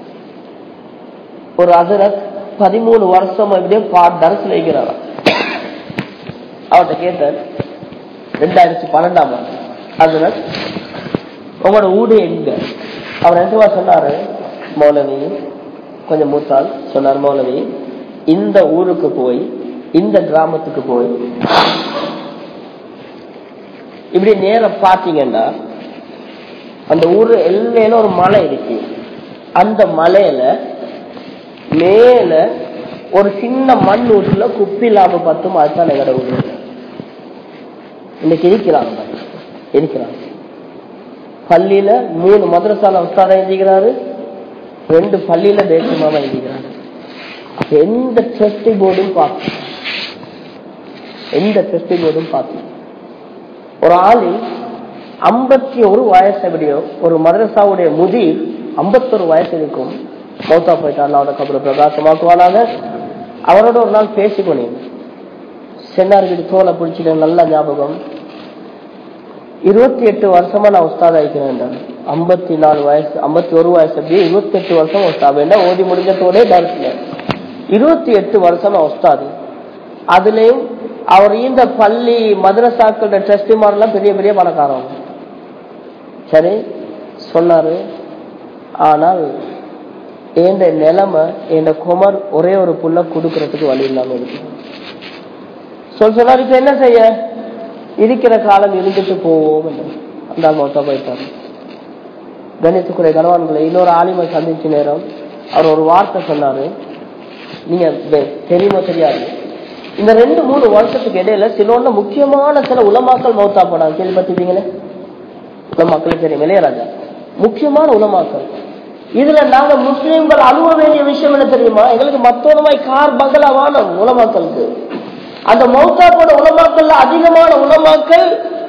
ஒரு ஹசரத் பதிமூணு வருஷம் இப்படியே பாட் தரசுல இருக்கிறாராம் அவர்கிட்ட கேட்டேன் ரெண்டாயிரத்தி பன்னெண்டாம் ஆண்டு அதுல உங்களோட ஊடு எங்க அவர் என்னவா சொன்னாரு மௌலவி கொஞ்சம் மூத்தால் சொன்னார் மௌலவி இந்த ஊருக்கு போய் இந்த கிராமத்துக்கு போய் இப்படி நேரம் பாத்தீங்கன்னா அந்த ஊரு எல்லையில ஒரு மலை இருக்கு அந்த மலையில மேல ஒரு சின்ன மண் வீட்டுல குப்பி இல்லாம பத்தும் அதுதான் எங்களோட ஊரு இன்னைக்கு இருக்கிறாங்க இருக்கிறாங்க பள்ளியில மூணு மதரசால உஸ்தாதா எழுதிக்கிறாரு ரெண்டு பள்ளியில தேசமாவா எழுதிக்கிறாரு அப்ப எந்த டெஸ்டி போர்டும் பார்க்கணும் எந்த டெஸ்டி போர்டும் பார்க்கணும் ஒரு ஆளு ஐம்பத்தி ஒரு வயசு எப்படியோ ஒரு மதரசாவுடைய முதிர் ஐம்பத்தொரு வயசு இருக்கும் மௌத்தா போயிட்டார் அவரோட கபரை பிரகாசமாக்குவானாங்க அவரோட ஒரு நாள் பேசிக்கொண்டீங்க சென்னார் வீடு தோலை பிடிச்சிட்டு நல்ல ஞாபகம் இருபத்தி எட்டு வருஷமா நான் உஸ்தாத் ஆயிக்கிறேன் ஐம்பத்தி நாலு வயசு ஐம்பத்தி ஒரு வயசு அப்படியே இருபத்தி எட்டு வருஷம் உஸ்தாத் என்ன ஓதி முடிஞ்சதோடே டர்ஸ்ல இருபத்தி எட்டு வருஷம் நான் உஸ்தாது அதுலயும் அவர் இந்த பள்ளி மதரசாக்களோட ட்ரஸ்டிமாரெல்லாம் பெரிய பெரிய பணக்காரவங்க சரி சொன்னாரு ஆனால் என் நிலைமை என் குமர் ஒரே ஒரு புள்ள கொடுக்கறதுக்கு வழி இல்லாம இருக்கு சொல் சொன்னார் இப்ப என்ன செய்ய இருக்கிற காலம் இருந்துட்டு போவோம் அந்த மொத்த போயிட்டாரு கணித்துக்குறை கனவான்களை இன்னொரு ஆலிமை சந்திச்ச நேரம் அவர் ஒரு வார்த்தை சொன்னாரு நீங்க தெரியுமோ தெரியாது இந்த ரெண்டு மூணு வருஷத்துக்கு இடையில சிலோன்ல முக்கியமான சில உலமாக்கள் மௌத்தா போனாங்க கேள்விப்பட்டிருப்பீங்களே உலமாக்கள் தெரியும் இளையராஜா முக்கியமான உலமாக்கள் இதுல நாங்க முஸ்லீம்கள் அழுவ வேண்டிய விஷயம் என்ன தெரியுமா எங்களுக்கு மத்தொருமாய் கார் பங்களா வானம் உலமாக்களுக்கு அந்த மௌத்தா போன உலமாக்கள்ல அதிகமான உலமாக்கள்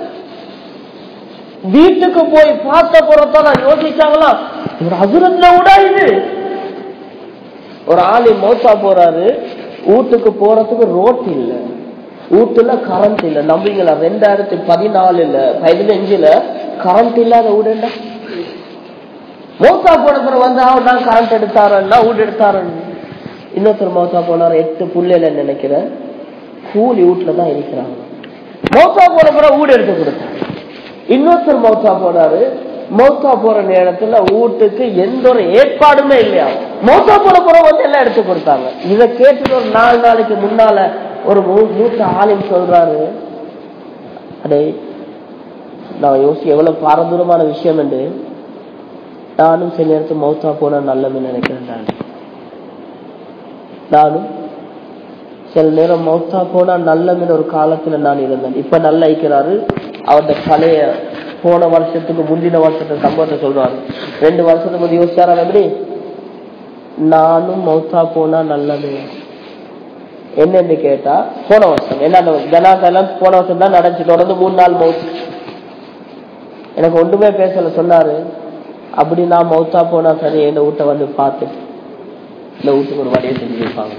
வீட்டுக்கு போய் பார்த்த போறதான் நான் யோசிச்சாங்களா ஒரு அசுரத்துல விட இது ஒரு ஆளி மௌத்தா போறாரு வீட்டுக்கு போறதுக்கு ரோட் இல்ல வீட்டுல கரண்ட் இல்ல நம்பிங்களா ரெண்டாயிரத்தி பதினாலுல பதினஞ்சுல கரண்ட் இல்லாத வீடுண்டா மௌத்தா போன பிறகு வந்து அவர் நான் கரண்ட் எடுத்தாரன்னா வீடு எடுத்தாரன்னு இன்னொருத்தர் மௌத்தா போனார் எட்டு புள்ளைல நினைக்கிறேன் கூலி வீட்டுல தான் இருக்கிறாங்க மௌத்தா போன பிறகு வீடு எடுத்து கொடுத்தாங்க இன்னொருத்தர் மௌத்தா போனாரு மௌத்தா போற நேரத்துல வீட்டுக்கு எந்த ஒரு ஏற்பாடுமே இல்லையா மௌத்தா போன பிறகு வந்து எல்லாம் எடுத்து கொடுத்தாங்க இதை கேட்டுட்டு ஒரு நாலு நாளைக்கு முன்னால ஒரு மூத்த ஆளின் சொல்றாரு அடே நான் யோசி எவ்வளவு பாரதூரமான விஷயம் என்று நானும் சில நேரத்து மௌத்தா போன நல்லதுன்னு நினைக்கிறேன் நான் நானும் சில நேரம் மௌத்தா போனா நல்லதுன்னு ஒரு காலத்துல நான் இருந்தேன் இப்ப நல்லா இருக்கிறாரு அவருடைய பழைய போன வருஷத்துக்கு முந்தின வருஷத்து சம்பவத்தை சொல்றாரு ரெண்டு வருஷத்துக்கு முந்தைய யோசிச்சாரா எப்படி நானும் மௌத்தா போனா நல்லது என்னன்னு கேட்டா போன வருஷம் என்ன ஜனாதெல்லாம் போன வருஷம் தான் நடந்துச்சு தொடர்ந்து மூணு நாள் மௌத் எனக்கு ஒன்றுமே பேசல சொன்னாரு அப்படி நான் மௌத்தா போனா சரி இந்த வீட்டை வந்து பார்த்து இந்த வீட்டுக்கு ஒரு வழியை செஞ்சு வைப்பாங்க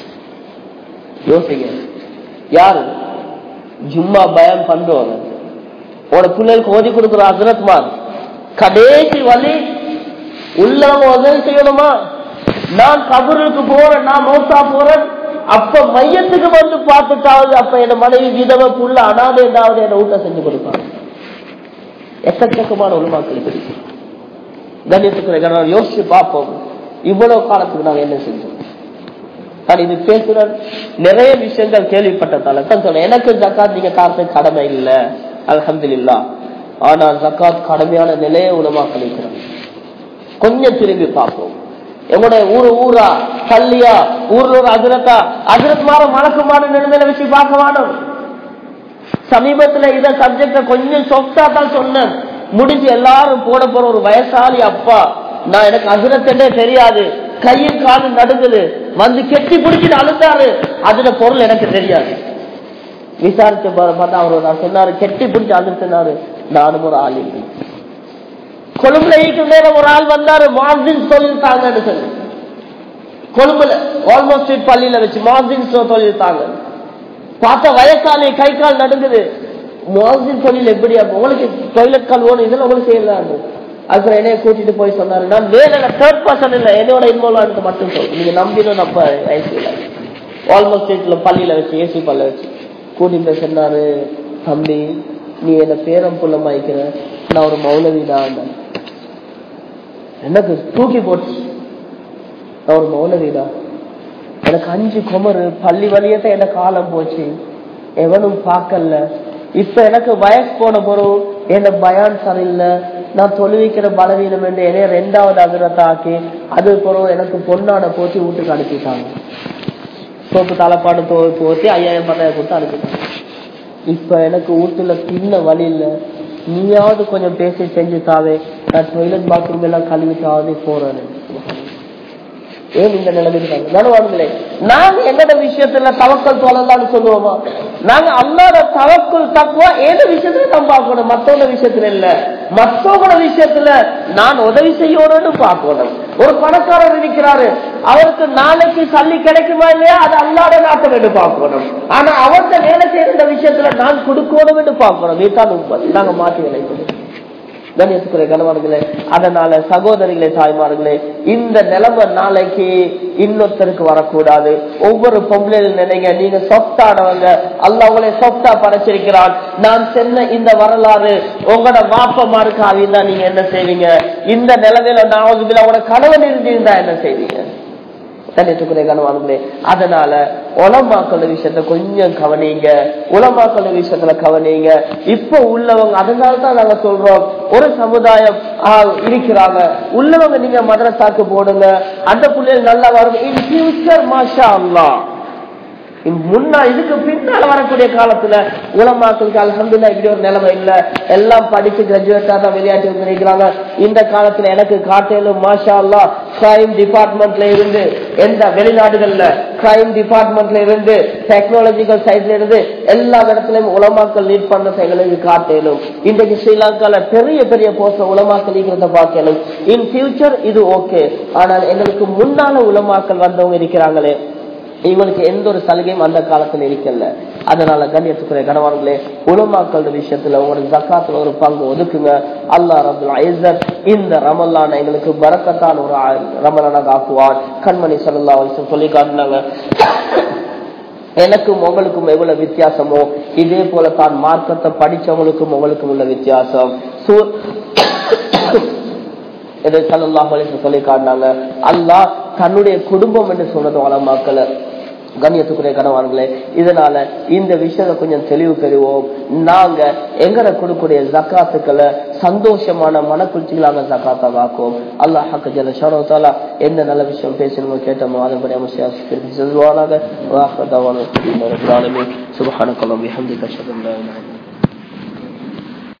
யோசிங்க யாரு ஜும்மா பயம் பண்றவங்க உன பிள்ளைகளுக்கு ஓதி கொடுக்குற அசரத்மான் கடைசி வழி உள்ளவங்க உதவி செய்யணுமா நான் கபருக்கு போறேன் நான் மௌத்தா போறேன் அப்ப மையத்துக்கு வந்து பார்த்துட்டாவது அப்ப என் மனைவி விதவ புள்ள அனாதை ஏதாவது என்ன ஊட்ட செஞ்சு கொடுப்பாங்க எக்கச்சக்கமான உருவாக்கள் இருக்கு கண்ணியத்துக்கு யோசிச்சு பார்ப்போம் இவ்வளவு காலத்துக்கு நாங்க என்ன செஞ்சோம் நான் இது பேசுறேன் நிறைய விஷயங்கள் கேள்விப்பட்டதால தான் சொன்னேன் எனக்கு ஜக்காத் நீங்க காத்து கடமை இல்ல அலமது இல்லா ஆனா ஜக்காத் கடமையான நிலையை உணவாக்க இருக்கிறோம் கொஞ்சம் திரும்பி பார்ப்போம் எங்களுடைய ஊரு ஊரா பள்ளியா ஊர்ல ஒரு அதிரத்தா அதிரத் மாற மணக்குமான நிலைமையில வச்சு பார்க்க வேணும் சமீபத்துல இத சப்ஜெக்ட கொஞ்சம் சொப்டா தான் சொன்னேன் முடிஞ்சு எல்லாரும் போட போற ஒரு வயசாளி அப்பா நான் எனக்கு அதிரத்தே தெரியாது கையும் காலும் நடுங்குது வந்து கெட்டி பிடிச்சிட்டு அழுந்தாரு அதுல பொருள் எனக்கு தெரியாது விசாரிச்ச பார்த்தா அவர் நான் சொன்னாரு கெட்டி பிடிச்சு அழுத்தினாரு நானும் ஒரு ஆள் இல்லை கொழும்புல ஈட்டும் நேரம் ஒரு ஆள் வந்தாரு மார்ஜின் தொழில் தாங்கன்னு சொல்லி கொழும்புல ஆல்மோஸ்ட் ஸ்ட்ரீட் பள்ளியில வச்சு மார்ஜின் தொழில் தாங்க பார்த்த வயசாளி கை கால் நடுங்குது மார்ஜின் தொழில் எப்படி உங்களுக்கு டொய்லெட் கால் ஓணும் இதெல்லாம் உங்களுக்கு செய்யலாம் அப்புறம் என்னைய கூட்டிட்டு போய் சொன்னாரு நான் வேற தேர்ட் பர்சன் இல்ல என்னோட இன்வால்வ் மட்டும் சொல்லுங்க நீங்க நம்பினும் நம்ம ஐசியில ஆல்மோஸ்ட் ஸ்ட்ரீட்ல பள்ளியில வச்சு ஏசி பல்ல வச்சு கூட்டிட்டு போய் சொன்னாரு தம்பி நீ என்ன பேரம் புள்ளமா வைக்கிற நான் ஒரு மௌலவிதான் எனக்கு தூக்கி போச்சு நான் ஒரு மௌலவிதான் எனக்கு அஞ்சு குமரு பள்ளி வழியத்தை என்ன காலம் போச்சு எவனும் பார்க்கல இப்ப எனக்கு வயசு போன பிறகு என்ன பயான் சரியில்லை நான் தொழுவிக்கிற பலவீனம் என்று என்னைய ரெண்டாவது அகிரத்தாக்கி அது பிறகு எனக்கு பொண்ணான போச்சு வீட்டுக்கு அனுப்பிட்டாங்க சோப்பு தலைப்பாடு போத்தி ஐயாயிரம் பத்தாயிரம் கொடுத்து அனுப்பிட்டாங்க இப்ப எனக்கு வீட்டுல சின்ன வழி இல்ல நீயாவது கொஞ்சம் பேசி செஞ்சு தாவே நான் டொய்லெட் பாத்ரூம் எல்லாம் கழுவிட்டாவது போறேன் ஏன் இந்த நிலைமைக்கு கனவான்களே நாங்க எங்கட விஷயத்துல தவக்கல் தோழலான்னு சொல்லுவோமா நாங்க அல்லாத தவக்குள் தக்குவா ஏத விஷயத்துல நம்ம பார்க்கணும் மத்தவங்க விஷயத்துல இல்ல மத்தவங்களோட விஷயத்துல நான் உதவி செய்யணும்னு பார்க்கணும் ஒரு பணக்காரர் இருக்கிறாரு அவருக்கு நாளைக்கு சல்லி கிடைக்குமா இல்லையா அது அல்லாத நாட்டம் என்று பார்க்கணும் ஆனா அவர்கிட்ட வேலை செய்யற விஷயத்துல நான் கொடுக்கணும் என்று பார்க்கணும் இதுதான் உண்மை நாங்க மாற்றி நினைக்கணும் கண்ணியத்துக்குரிய கணவன்களே அதனால சகோதரிகளே தாய்மார்களே இந்த நிலைமை நாளைக்கு இன்னொருத்தருக்கு வரக்கூடாது ஒவ்வொரு பொம்பளையும் நினைங்க நீங்க சொப்டானவங்க அல்ல உங்களை சொப்டா படைச்சிருக்கிறான் நான் சென்ன இந்த வரலாறு உங்களோட வாப்பமாருக்கு அவிந்தா நீங்க என்ன செய்வீங்க இந்த நிலைமையில நான் உங்களோட கணவன் இருந்திருந்தா என்ன செய்வீங்க கண்ணியத்துக்குரிய கனவானுங்களே அதனால உலமாக்கள் விஷயத்த கொஞ்சம் கவனிங்க உலமாக்கள் விஷயத்துல கவனிங்க இப்ப உள்ளவங்க அதனால தான் நாங்க சொல்றோம் ஒரு சமுதாயம் ஆஹ், இருக்கிறாங்க உள்ளவங்க நீங்க மதரசாக்கு போடுங்க அந்த பிள்ளைகள் நல்லா வரும் இன் ஃபியூச்சர் மாஷா அல்லா முன்னா இதுக்கு பின்னால வரக்கூடிய காலத்துல உலமாக்களுக்கு அலமதுல்லா இப்படி ஒரு நிலைமை இல்ல எல்லாம் படிச்சு கிராஜுவேட்டா தான் விளையாட்டு வந்து நிற்கிறாங்க இந்த காலத்துல எனக்கு காட்டையிலும் மாஷா அல்லா கிரைம் டிபார்ட்மெண்ட்ல இருந்து எந்த வெளிநாடுகள்ல கிரைம் டிபார்ட்மெண்ட்ல இருந்து டெக்னாலஜிக்கல் சைட்ல இருந்து எல்லா இடத்துலயும் உலமாக்கள் லீட் பண்ண எங்களுக்கு காட்டையிலும் இன்றைக்கு ஸ்ரீலங்கால பெரிய பெரிய போஸ்ட உலமாக்கள் இருக்கிறத பார்க்கணும் இன் ஃபியூச்சர் இது ஓகே ஆனால் எங்களுக்கு முன்னால உலமாக்கள் வந்தவங்க இருக்கிறாங்களே இவங்களுக்கு எந்த ஒரு சலுகையும் அந்த காலத்துல இருக்கல அதனால கண்ணியத்துக்குரிய கணவான்களே உலமாக்கள் விஷயத்துல ஒரு ஜக்காத்துல ஒரு பங்கு ஒதுக்குங்க அல்லா ரபுல் ஐசத் இந்த ரமலான எங்களுக்கு பறக்கத்தான் ஒரு ஆ- ரமலானாக ஆக்குவான் கண்மணி சொல்லா சொல்லி காட்டினாங்க எனக்கும் உங்களுக்கும் எவ்வளவு வித்தியாசமோ இதே போல தான் மார்க்கத்தை படிச்சவங்களுக்கும் உங்களுக்கும் உள்ள வித்தியாசம் சூ- இதை சல்லாஹ் சொல்லி காட்டினாங்க அல்லாஹ் தன்னுடைய குடும்பம் என்று சொன்னது வளமாக்கல கண்ணியத்துக்குரிய கணவான்களே இதனால இந்த விஷயத்தை கொஞ்சம் தெளிவு பெறுவோம் நாங்க எங்கட கொடுக்கக்கூடிய ஜக்காத்துக்களை சந்தோஷமான மனக்குளிர்ச்சிகளாக ஜக்காத்தா வாக்குவோம் அல்லாஹ் ஹக்கு ஜல ஷரோத்தாலா எந்த நல்ல விஷயம் பேசணுமோ கேட்டோமோ அதன்படி அமைச்சர் திருப்பி செல்வானாக சுபஹானக்கல்லாம் பிஹம்திக அஷ்ஹது அன் லா இலாஹா இல்லா